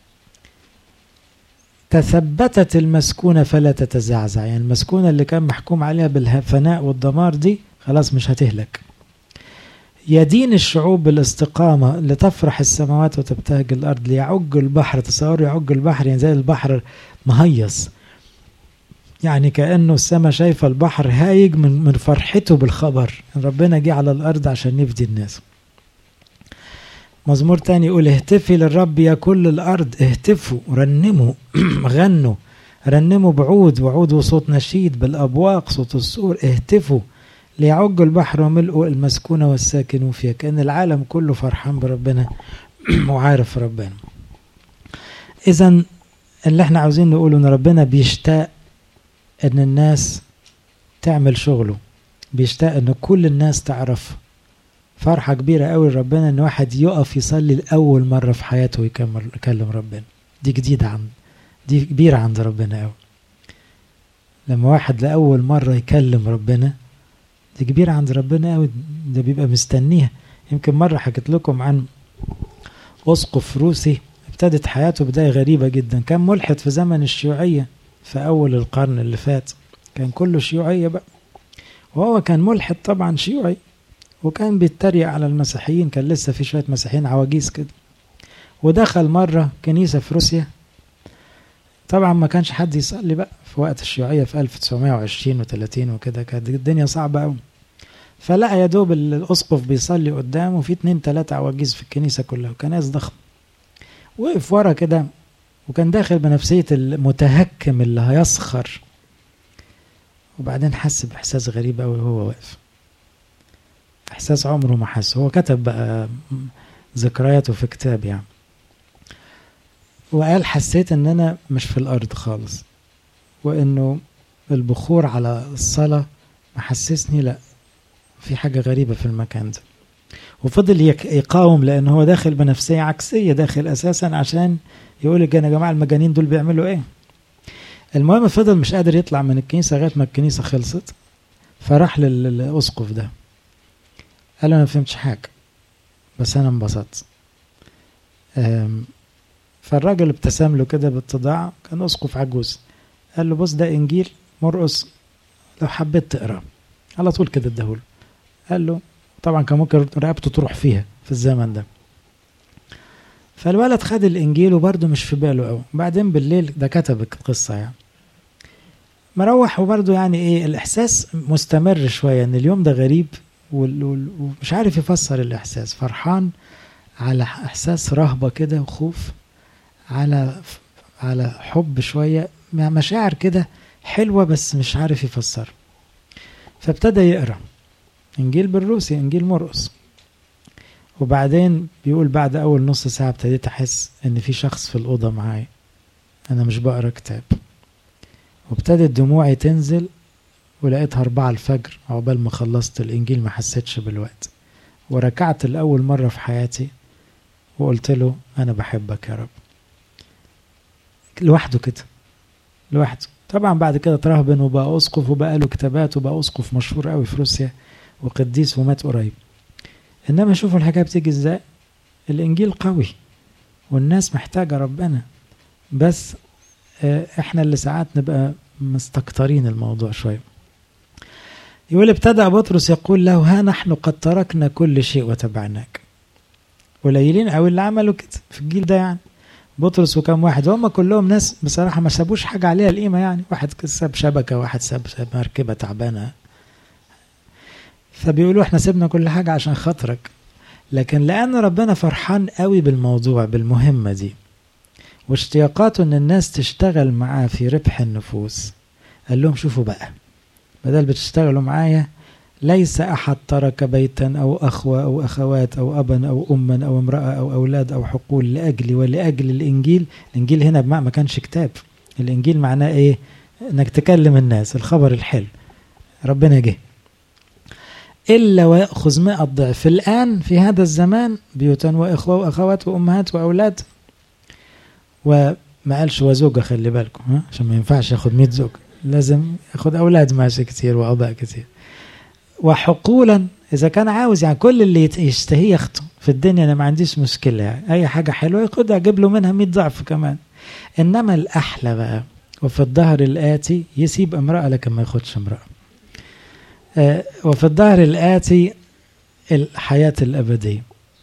تثبتت المسكونة فلا تتزعزع يعني المسكونة اللي كان محكوم عليها بالفناء والدمار دي خلاص مش هتهلك يدين الشعوب بالاستقامة لتفرح السماوات وتبتهج الأرض ليعج البحر تصور يعج البحر يعني زي البحر مهيص يعني كأنه السماء شايفة البحر هايج من, من فرحته بالخبر ربنا جه على الأرض عشان يفدي الناس مزمور تاني يقول اهتفي للرب يا كل الأرض اهتفوا رنموا غنوا رنموا بعود وعود وصوت نشيد بالأبواق صوت السور اهتفوا ليعج البحر وملؤه المسكونة والساكن فيها كأن العالم كله فرحان بربنا وعارف ربنا إذا اللي احنا عاوزين نقوله ان ربنا بيشتاق ان الناس تعمل شغله بيشتاق ان كل الناس تعرف فرحة كبيرة قوي لربنا ان واحد يقف يصلي لأول مرة في حياته ويكمل يكلم ربنا دي جديدة عند دي كبيرة عند ربنا قوي لما واحد لأول مرة يكلم ربنا دي كبيرة عند ربنا قوي ده بيبقى مستنيها يمكن مرة حكيت لكم عن أسقف روسي ابتدت حياته بداية غريبة جدا كان ملحد في زمن الشيوعية في أول القرن اللي فات كان كله شيوعية بقى وهو كان ملحد طبعا شيوعي وكان بيتريق على المسيحيين كان لسه في شوية مسيحيين عواجيز كده ودخل مرة كنيسة في روسيا طبعا ما كانش حد يصلي بقى في وقت الشيوعية في 1920 و30 وكده كانت الدنيا صعبة قوي فلقى يا دوب الأسقف بيصلي قدامه في اتنين تلاتة عواجيز في الكنيسة كلها وكنائس ضخم وقف ورا كده وكان داخل بنفسية المتهكم اللي هيسخر وبعدين حس بإحساس غريب أوي وهو واقف إحساس عمره ما حس هو كتب بقى ذكرياته في كتاب يعني وقال حسيت ان انا مش في الارض خالص وانه البخور على الصلاة محسسني لا في حاجة غريبة في المكان ده وفضل يقاوم لان هو داخل بنفسية عكسية داخل اساسا عشان يقول لك يا جماعة المجانين دول بيعملوا ايه المهم فضل مش قادر يطلع من الكنيسة لغاية ما الكنيسة خلصت فراح للأسقف ده قال له أنا فهمتش حاجة بس أنا انبسطت فالراجل ابتسم له كده باتضاع كان اسقف عجوز قال له بص ده انجيل مرقص لو حبيت تقراه على طول كده اداهوله قال له طبعا كان ممكن رقبته تروح فيها في الزمن ده فالولد خد الانجيل وبرده مش في باله قوي بعدين بالليل ده كتب القصه يعني مروح وبرده يعني ايه الاحساس مستمر شويه ان اليوم ده غريب ومش عارف يفسر الاحساس فرحان على احساس رهبه كده وخوف على على حب شويه مشاعر كده حلوه بس مش عارف يفسر فابتدى يقرا انجيل بالروسي انجيل مرقس وبعدين بيقول بعد اول نص ساعه ابتديت احس ان في شخص في الاوضه معايا انا مش بقرا كتاب وابتدت دموعي تنزل ولقيتها أربعة الفجر عقبال ما خلصت الإنجيل ما حسيتش بالوقت وركعت لأول مرة في حياتي وقلت له أنا بحبك يا رب لوحده كده لوحده طبعا بعد كده ترهبن وبقى أسقف وبقى له كتابات وبقى أسقف مشهور قوي في روسيا وقديس ومات قريب إنما شوفوا الحكاية بتيجي إزاي الإنجيل قوي والناس محتاجة ربنا بس إحنا اللي ساعات نبقى مستكترين الموضوع شوية يقول ابتدأ بطرس يقول له ها نحن قد تركنا كل شيء وتبعناك قليلين قوي اللي عملوا كده في الجيل ده يعني بطرس وكم واحد هم كلهم ناس بصراحة ما سابوش حاجة عليها القيمة يعني واحد ساب شبكة واحد ساب, ساب مركبة تعبانة فبيقولوا احنا سيبنا كل حاجة عشان خاطرك لكن لأن ربنا فرحان قوي بالموضوع بالمهمة دي واشتياقاته ان الناس تشتغل معاه في ربح النفوس قال لهم شوفوا بقى بدل بتشتغلوا معايا ليس أحد ترك بيتا أو أخوة أو أخوات أو أبا أو أما أو امرأة أو أولاد أو حقول لأجلي ولأجل الإنجيل الإنجيل هنا بمعنى ما كانش كتاب الإنجيل معناه إيه إنك تكلم الناس الخبر الحلو ربنا جه إلا ويأخذ مئة ضعف الآن في هذا الزمان بيوتا وإخوة وأخوات وأمهات وأولاد وما قالش وزوجة خلي بالكم ها عشان ما ينفعش ياخد 100 زوجة لازم ياخد أولاد ماشي كتير وأباء كتير وحقولا إذا كان عاوز يعني كل اللي يشتهيه ياخده في الدنيا أنا ما عنديش مشكلة يعني أي حاجة حلوة ياخدها أجيب له منها 100 ضعف كمان إنما الأحلى بقى وفي الظهر الآتي يسيب امرأة لكن ما ياخدش امرأة آه وفي الظهر الآتي الحياة الأبدية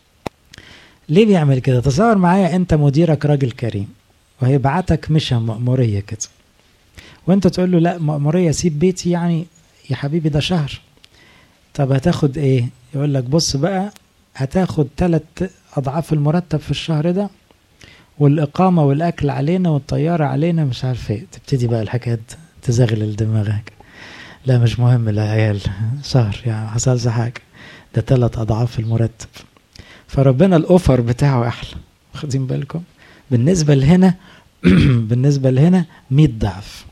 ليه بيعمل كده تصور معايا أنت مديرك راجل كريم وهيبعتك مشى مأمورية كده وانت تقول له لا مأمورية سيب بيتي يعني يا حبيبي ده شهر طب هتاخد ايه يقول لك بص بقى هتاخد ثلاث اضعاف المرتب في الشهر ده والاقامه والاكل علينا والطياره علينا مش عارف ايه تبتدي بقى الحكايات تزغلل دماغك لا مش مهم لا عيال شهر يعني حصلش حاجه ده ثلاث اضعاف المرتب فربنا الاوفر بتاعه احلى واخدين بالكم بالنسبه لهنا بالنسبه لهنا 100 ضعف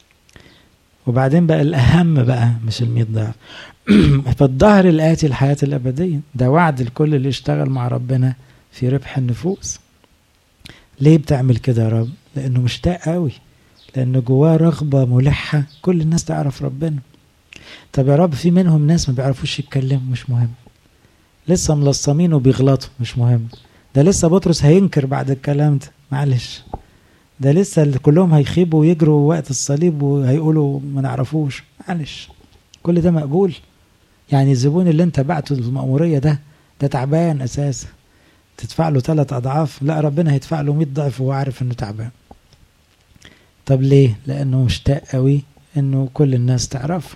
وبعدين بقى الأهم بقى مش المية ضعف في الظهر الآتي الحياة الأبدية ده وعد لكل اللي اشتغل مع ربنا في ربح النفوس ليه بتعمل كده يا رب لأنه مشتاق قوي لأنه جواه رغبة ملحة كل الناس تعرف ربنا طب يا رب في منهم ناس ما بيعرفوش يتكلموا مش مهم لسه ملصمين وبيغلطوا مش مهم ده لسه بطرس هينكر بعد الكلام ده معلش ده لسه اللي كلهم هيخيبوا ويجروا وقت الصليب وهيقولوا ما نعرفوش معلش كل ده مقبول يعني الزبون اللي انت بعته المأمورية ده ده تعبان اساسا تدفع له ثلاث اضعاف لا ربنا هيدفع له 100 ضعف وهو عارف انه تعبان طب ليه لانه مشتاق قوي انه كل الناس تعرفه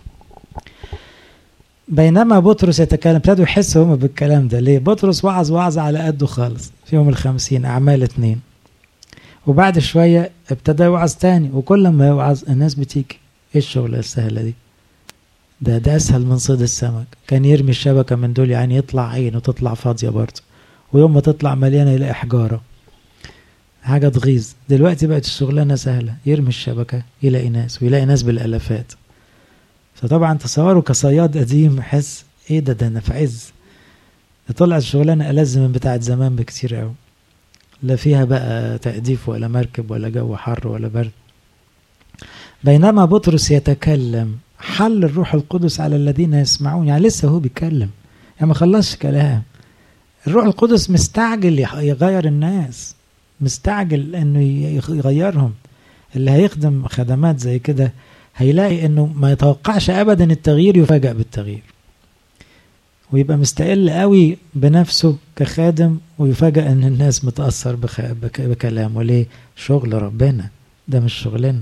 بينما بطرس يتكلم ابتدوا يحسوا هم بالكلام ده ليه بطرس وعظ وعظ على قده خالص في يوم الخمسين اعمال اتنين وبعد شوية ابتدى يوعظ تاني وكل ما يوعظ الناس بتيجي ايه الشغلة السهلة دي ده ده اسهل من صيد السمك كان يرمي الشبكة من دول يعني يطلع عين وتطلع فاضية برضه ويوم ما تطلع مليانة يلاقي حجارة حاجة تغيظ دلوقتي بقت الشغلانة سهلة يرمي الشبكة يلاقي ناس ويلاقي ناس بالالافات فطبعا تصوروا كصياد قديم حس ايه ده ده انا في عز طلعت الشغلانة ألذ من بتاعت زمان بكتير قوي لا فيها بقى تأديف ولا مركب ولا جو حر ولا برد بينما بطرس يتكلم حل الروح القدس على الذين يسمعون يعني لسه هو بيتكلم يعني ما خلصش كلام الروح القدس مستعجل يغير الناس مستعجل انه يغيرهم اللي هيخدم خدمات زي كده هيلاقي انه ما يتوقعش ابدا التغيير يفاجأ بالتغيير ويبقى مستقل قوي بنفسه كخادم ويفاجأ ان الناس متأثر بخ... بك... بكلامه ليه شغل ربنا ده مش شغلنا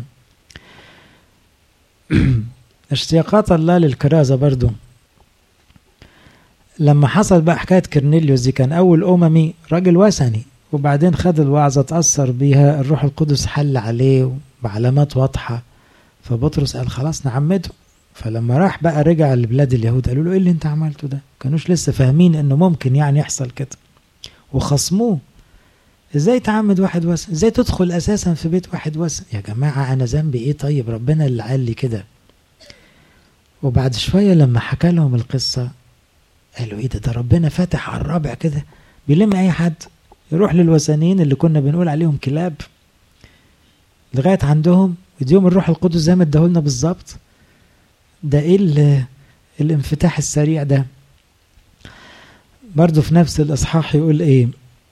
اشتياقات الله للكرازة برضو لما حصل بقى حكاية كرنيليوس دي كان أول أممي راجل وثني وبعدين خد الوعظة اتأثر بيها الروح القدس حل عليه بعلامات واضحة فبطرس قال خلاص نعمده فلما راح بقى رجع لبلاد اليهود قالوا له ايه اللي انت عملته ده كانوش لسه فاهمين انه ممكن يعني يحصل كده وخصموه ازاي تعمد واحد وثن ازاي تدخل اساسا في بيت واحد وثن يا جماعه انا ذنبي ايه طيب ربنا اللي قال لي كده وبعد شويه لما حكى لهم القصه قالوا ايه ده ده ربنا فاتح على الرابع كده بيلم اي حد يروح للوثنيين اللي كنا بنقول عليهم كلاب لغايه عندهم يديهم الروح القدس زي ما اداهولنا بالظبط ده ايه الانفتاح السريع ده برضه في نفس الاصحاح يقول ايه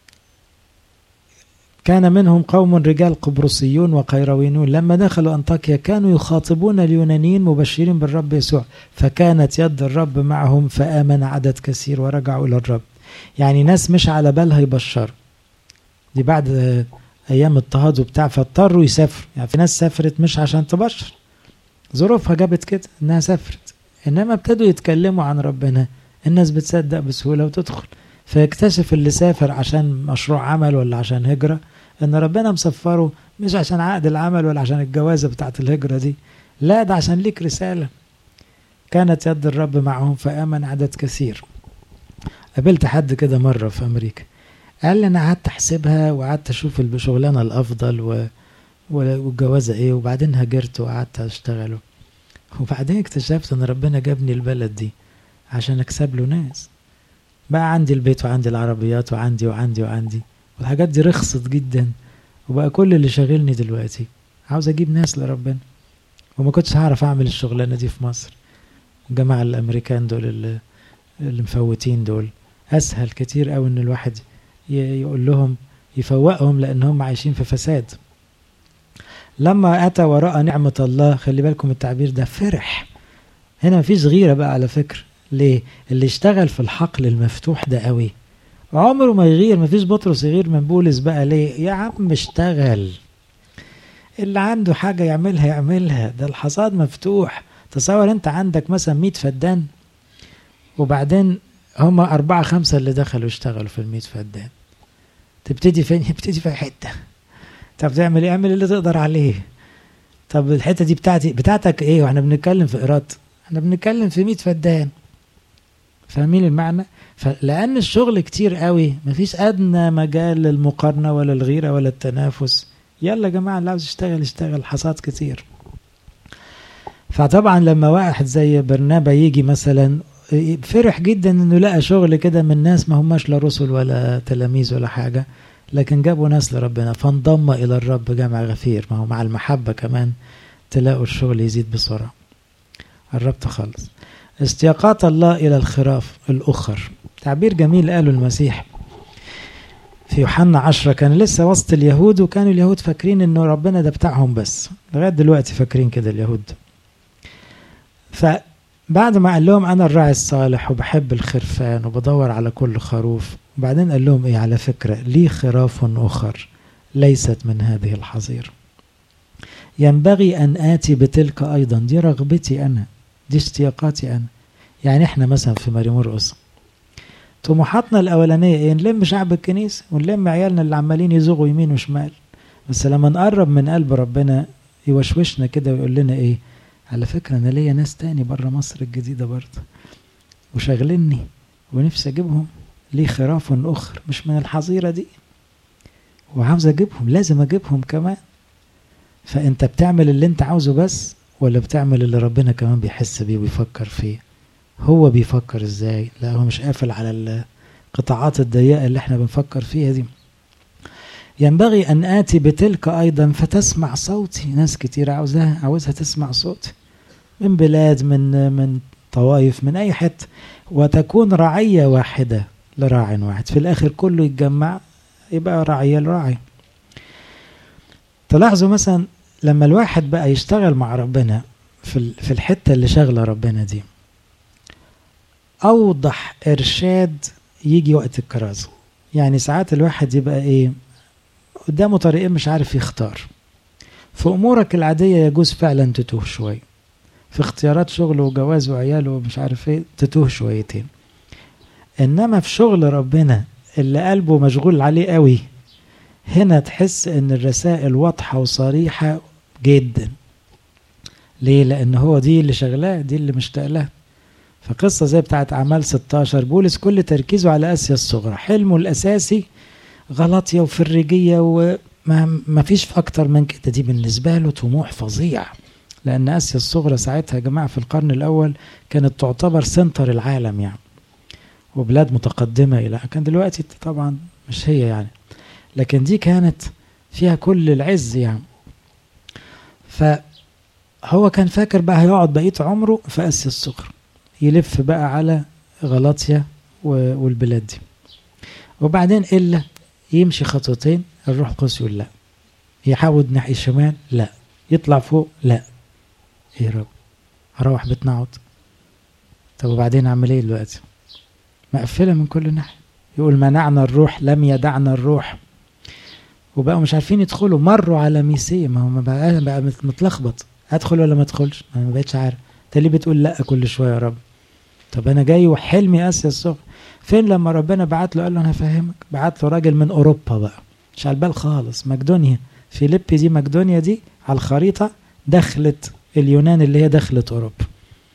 كان منهم قوم رجال قبرصيون وقيروينون لما دخلوا انطاكيا كانوا يخاطبون اليونانيين مبشرين بالرب يسوع فكانت يد الرب معهم فامن عدد كثير ورجعوا الى الرب يعني ناس مش على بالها يبشروا دي بعد ايام اضطهاد وبتاع فاضطروا يسافروا يعني في ناس سافرت مش عشان تبشر ظروفها جابت كده انها سافرت انما ابتدوا يتكلموا عن ربنا الناس بتصدق بسهوله وتدخل فيكتشف اللي سافر عشان مشروع عمل ولا عشان هجره ان ربنا مسفره مش عشان عقد العمل ولا عشان الجوازه بتاعت الهجره دي لا ده عشان ليك رساله كانت يد الرب معهم فآمن عدد كثير قابلت حد كده مرة في أمريكا قال لي أنا قعدت أحسبها وقعدت أشوف الشغلانة الأفضل و... والجوازة إيه وبعدين هاجرت وقعدت أشتغل وبعدين اكتشفت إن ربنا جابني البلد دي عشان أكسب له ناس بقى عندي البيت وعندي العربيات وعندي وعندي وعندي والحاجات دي رخصت جدا وبقى كل اللي شاغلني دلوقتي عاوز اجيب ناس لربنا وما كنتش هعرف اعمل الشغلانه دي في مصر الجماعه الامريكان دول اللي, اللي مفوتين دول اسهل كتير قوي ان الواحد يقول لهم يفوقهم لان هم عايشين في فساد لما اتى وراء نعمه الله خلي بالكم التعبير ده فرح هنا مفيش غيره بقى على فكره ليه اللي اشتغل في الحقل المفتوح ده قوي عمره ما يغير مفيش بطرس يغير من بولس بقى ليه يا عم اشتغل اللي عنده حاجة يعملها يعملها ده الحصاد مفتوح تصور انت عندك مثلا 100 فدان وبعدين هما أربعة خمسة اللي دخلوا يشتغلوا في الميت فدان تبتدي فين؟ تبتدي في حتة طب تعمل ايه؟ اعمل اللي تقدر عليه طب الحتة دي بتاعتي بتاعتك ايه؟ واحنا بنتكلم في إيراد احنا بنتكلم في 100 فدان فاهمين المعنى؟ فلأن الشغل كتير قوي مفيش أدنى مجال للمقارنة ولا الغيرة ولا التنافس يلا يا جماعة اللي عاوز يشتغل يشتغل حصاد كتير فطبعا لما واحد زي برنابا يجي مثلا فرح جدا انه لقى شغل كده من ناس ما هماش لا رسل ولا تلاميذ ولا حاجة لكن جابوا ناس لربنا فانضم الى الرب جمع غفير ما هو مع المحبة كمان تلاقوا الشغل يزيد بسرعة قربت خالص استياقات الله الى الخراف الاخر تعبير جميل قاله المسيح في يوحنا عشرة كان لسه وسط اليهود وكانوا اليهود فاكرين انه ربنا ده بتاعهم بس لغاية دلوقتي فاكرين كده اليهود فبعد ما قال لهم انا الراعي الصالح وبحب الخرفان وبدور على كل خروف وبعدين قال لهم ايه على فكرة لي خراف اخر ليست من هذه الحظيرة ينبغي ان اتي بتلك ايضا دي رغبتي انا دي اشتياقاتي انا يعني احنا مثلا في ماري مرقص طموحاتنا الاولانيه ايه نلم شعب الكنيسه ونلم عيالنا اللي عمالين يزوغوا يمين وشمال بس لما نقرب من قلب ربنا يوشوشنا كده ويقول لنا ايه على فكره انا ليا ناس تاني بره مصر الجديده برضه وشاغلني ونفسي اجيبهم ليه خراف اخر مش من الحظيره دي وعاوز اجيبهم لازم اجيبهم كمان فانت بتعمل اللي انت عاوزه بس ولا بتعمل اللي ربنا كمان بيحس بيه ويفكر فيه هو بيفكر ازاي لا هو مش قافل على القطاعات الضيقه اللي احنا بنفكر فيها دي ينبغي ان اتي بتلك ايضا فتسمع صوتي ناس كتير عاوزها عاوزها تسمع صوتي من بلاد من من طوائف من اي حته وتكون رعيه واحده لراع واحد في الاخر كله يتجمع يبقى رعيه لراعي تلاحظوا مثلا لما الواحد بقى يشتغل مع ربنا في في الحته اللي شاغله ربنا دي اوضح ارشاد يجي وقت الكرازه يعني ساعات الواحد يبقى ايه قدامه طريقين مش عارف يختار في امورك العاديه يجوز فعلا تتوه شويه في اختيارات شغل وجواز وعيال ومش عارف ايه تتوه شويتين انما في شغل ربنا اللي قلبه مشغول عليه قوي هنا تحس ان الرسائل واضحه وصريحه جدا ليه لان هو دي اللي شغلاه دي اللي مشتاق لها فقصة زي بتاعت أعمال 16 بولس كل تركيزه على آسيا الصغرى حلمه الأساسي غلطية وفريجية وما ما فيش في أكتر من كده دي بالنسبة له طموح فظيع لأن آسيا الصغرى ساعتها يا جماعة في القرن الأول كانت تعتبر سنتر العالم يعني وبلاد متقدمة إلى كان دلوقتي طبعا مش هي يعني لكن دي كانت فيها كل العز يعني فهو كان فاكر بقى هيقعد بقية عمره في آسيا الصغرى يلف بقى على غلاطيا والبلاد دي وبعدين إلا يمشي خطوتين الروح القدس يقول لا يحاول ناحية الشمال لا يطلع فوق لا ايه يا رب هروح بيتنا اقعد طب وبعدين اعمل ايه دلوقتي مقفلة من كل ناحية يقول منعنا الروح لم يدعنا الروح وبقوا مش عارفين يدخلوا مروا على ميسيه ما هو بقى, بقى متلخبط ادخل ولا ما ادخلش ما بقتش عارف انت ليه بتقول لا كل شويه يا رب طب انا جاي وحلمي اسيا الصغر فين لما ربنا بعت له قال له انا هفهمك بعت له راجل من اوروبا بقى مش على البال خالص مقدونيا فيليبي دي مقدونيا دي على الخريطه دخلت اليونان اللي هي دخلت اوروبا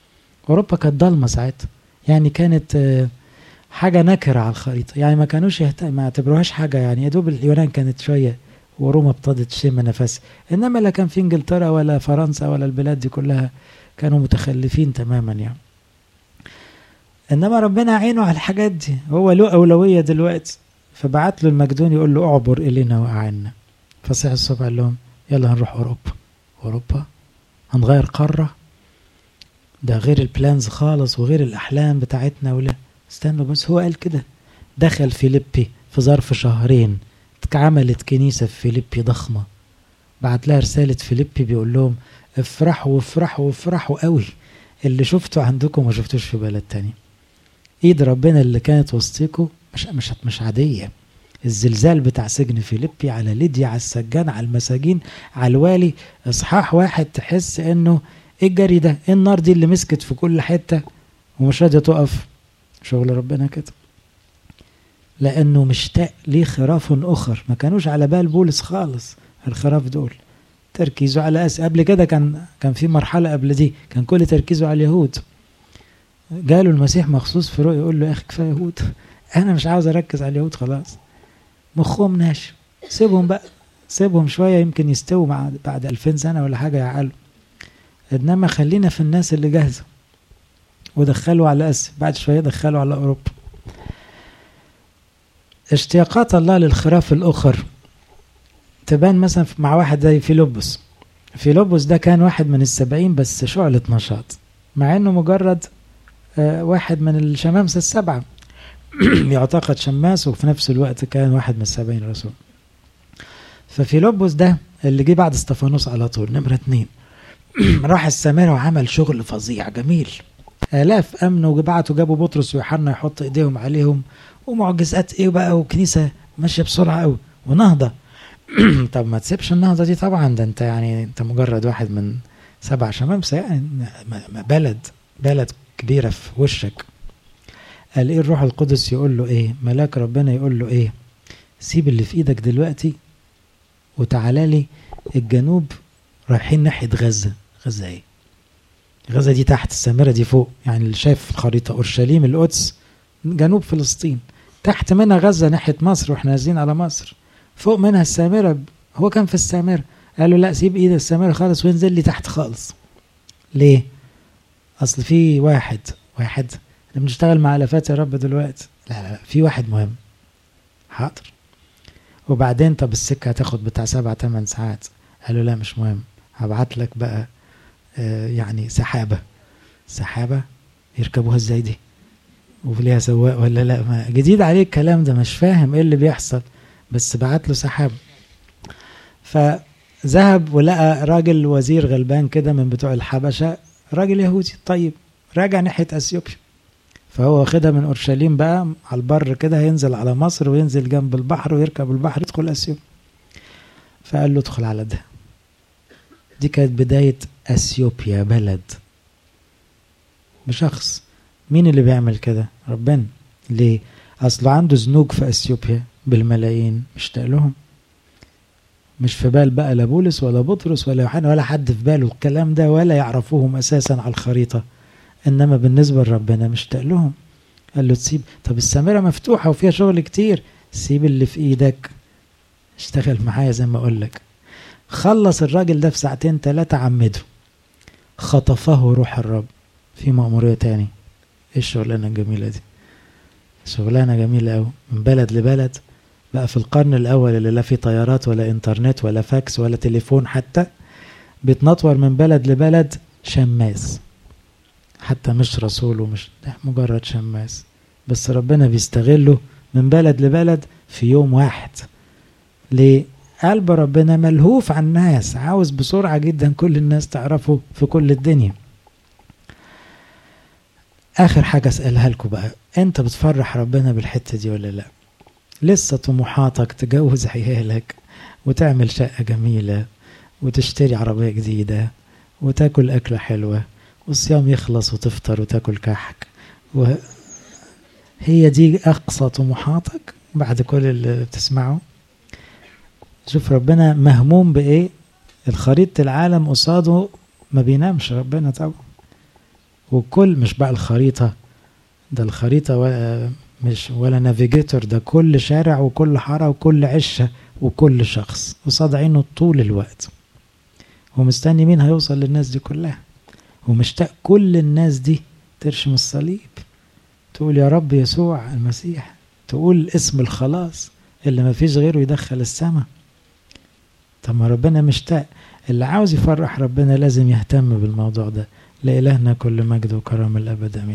أوروبا كانت ضلمة ساعتها يعني كانت حاجة نكرة على الخريطة يعني ما كانوش يهتم ما اعتبروهاش حاجة يعني يا دوب اليونان كانت شوية وروما ابتدت تشم نفس إنما لا كان في إنجلترا ولا فرنسا ولا البلاد دي كلها كانوا متخلفين تماما يعني إنما ربنا عينه على الحاجات دي هو له أولوية دلوقتي فبعت له المجدون يقول له اعبر إلينا وأعنا فصحي الصبح قال لهم يلا هنروح أوروبا أوروبا هنغير قارة ده غير البلانز خالص وغير الأحلام بتاعتنا ولا استنوا بس هو قال كده دخل فيليبي في ظرف شهرين اتعملت كنيسة في فيليبي ضخمة بعت لها رسالة فيليبي بيقول لهم افرحوا وافرحوا وافرحوا قوي اللي شفته عندكم ما شفتوش في بلد تاني ايد ربنا اللي كانت وسطيكم مش مش مش عادية الزلزال بتاع سجن فيليبي على ليديا على السجان على المساجين على الوالي اصحاح واحد تحس انه ايه الجري ده ايه النار دي اللي مسكت في كل حتة ومش راضية تقف شغل ربنا كده لانه مشتاق ليه خراف اخر ما كانوش على بال بولس خالص الخراف دول تركيزه على اسيا قبل كده كان كان في مرحله قبل دي كان كل تركيزه على اليهود جاله المسيح مخصوص في رؤيا يقول له يا اخي كفايه يهود انا مش عاوز اركز على اليهود خلاص مخهم ناشف سيبهم بقى سيبهم شويه يمكن يستووا مع بعد 2000 سنه ولا حاجه يعقلوا انما خلينا في الناس اللي جاهزه ودخلوا على اسيا بعد شويه دخلوا على اوروبا اشتياقات الله للخراف الاخر تبان مثلا مع واحد زي فيلبس فيلبس ده كان واحد من السبعين بس شعلة نشاط مع انه مجرد آه واحد من الشمامسة السبعة يعتقد شماس وفي نفس الوقت كان واحد من السبعين رسول ففيلبس ده اللي جه بعد استفانوس على طول نمرة اتنين راح السامرة وعمل شغل فظيع جميل آلاف أمنوا وبعتوا جابوا بطرس ويوحنا يحط إيديهم عليهم ومعجزات إيه بقى وكنيسة ماشية بسرعة قوي ونهضة طب ما تسيبش النهضة دي طبعا ده أنت يعني أنت مجرد واحد من سبع شمامسة يعني بلد بلد كبيرة في وشك قال إيه الروح القدس يقول له إيه ملاك ربنا يقول له إيه سيب اللي في إيدك دلوقتي وتعالى لي الجنوب رايحين ناحية غزة غزة إيه غزة دي تحت السامرة دي فوق يعني اللي شايف الخريطة أورشليم القدس جنوب فلسطين تحت منها غزة ناحية مصر واحنا نازلين على مصر فوق منها السامرة هو كان في السامرة قالوا لا سيب ايد السامرة خالص وانزل لي تحت خالص ليه اصل في واحد واحد احنا بنشتغل مع الافات يا رب دلوقتي لا لا في واحد مهم حاضر وبعدين طب السكة هتاخد بتاع سبع تمن ساعات قالوا لا مش مهم هبعت لك بقى آه يعني سحابة سحابة يركبوها ازاي دي وليها سواق ولا لا ما جديد عليه الكلام ده مش فاهم ايه اللي بيحصل بس بعت له سحاب فذهب ولقى راجل وزير غلبان كده من بتوع الحبشة راجل يهودي طيب راجع ناحية اثيوبيا فهو واخدها من اورشليم بقى على البر كده هينزل على مصر وينزل جنب البحر ويركب البحر يدخل اثيوبيا فقال له ادخل على ده دي كانت بداية اثيوبيا بلد بشخص مين اللي بيعمل كده ربنا ليه اصله عنده زنوج في اثيوبيا بالملايين مشتاق لهم مش في بال بقى لا بولس ولا بطرس ولا يوحنا ولا حد في باله الكلام ده ولا يعرفوهم اساسا على الخريطه انما بالنسبه لربنا مشتاق لهم قال له تسيب طب السامره مفتوحه وفيها شغل كتير سيب اللي في ايدك اشتغل معايا زي ما اقول لك خلص الراجل ده في ساعتين ثلاثه عمده خطفه روح الرب في مأمورية تاني ايه الشغلانة الجميلة دي شغلانة جميلة أوي من بلد لبلد بقى في القرن الأول اللي لا في طيارات ولا إنترنت ولا فاكس ولا تليفون حتى بيتنطور من بلد لبلد شماس حتى مش رسول ومش مجرد شماس بس ربنا بيستغله من بلد لبلد في يوم واحد ليه قلب ربنا ملهوف على الناس عاوز بسرعة جدا كل الناس تعرفه في كل الدنيا اخر حاجه اسالها لكم بقى انت بتفرح ربنا بالحته دي ولا لا لسه طموحاتك تجوز عيالك وتعمل شقه جميله وتشتري عربيه جديده وتاكل اكله حلوه والصيام يخلص وتفطر وتاكل كحك وهي دي اقصى طموحاتك بعد كل اللي بتسمعه شوف ربنا مهموم بايه الخريطة العالم قصاده ما بينامش ربنا طبعا وكل مش بقى الخريطة ده الخريطة مش ولا نافيجيتور ده كل شارع وكل حارة وكل عشة وكل شخص قصاد عينه طول الوقت ومستني مين هيوصل للناس دي كلها ومشتاق كل الناس دي ترشم الصليب تقول يا رب يسوع المسيح تقول اسم الخلاص اللي ما فيش غيره يدخل السماء طب ما ربنا مشتاق اللي عاوز يفرح ربنا لازم يهتم بالموضوع ده لإلهنا كل مجد وكرم الأبد أمين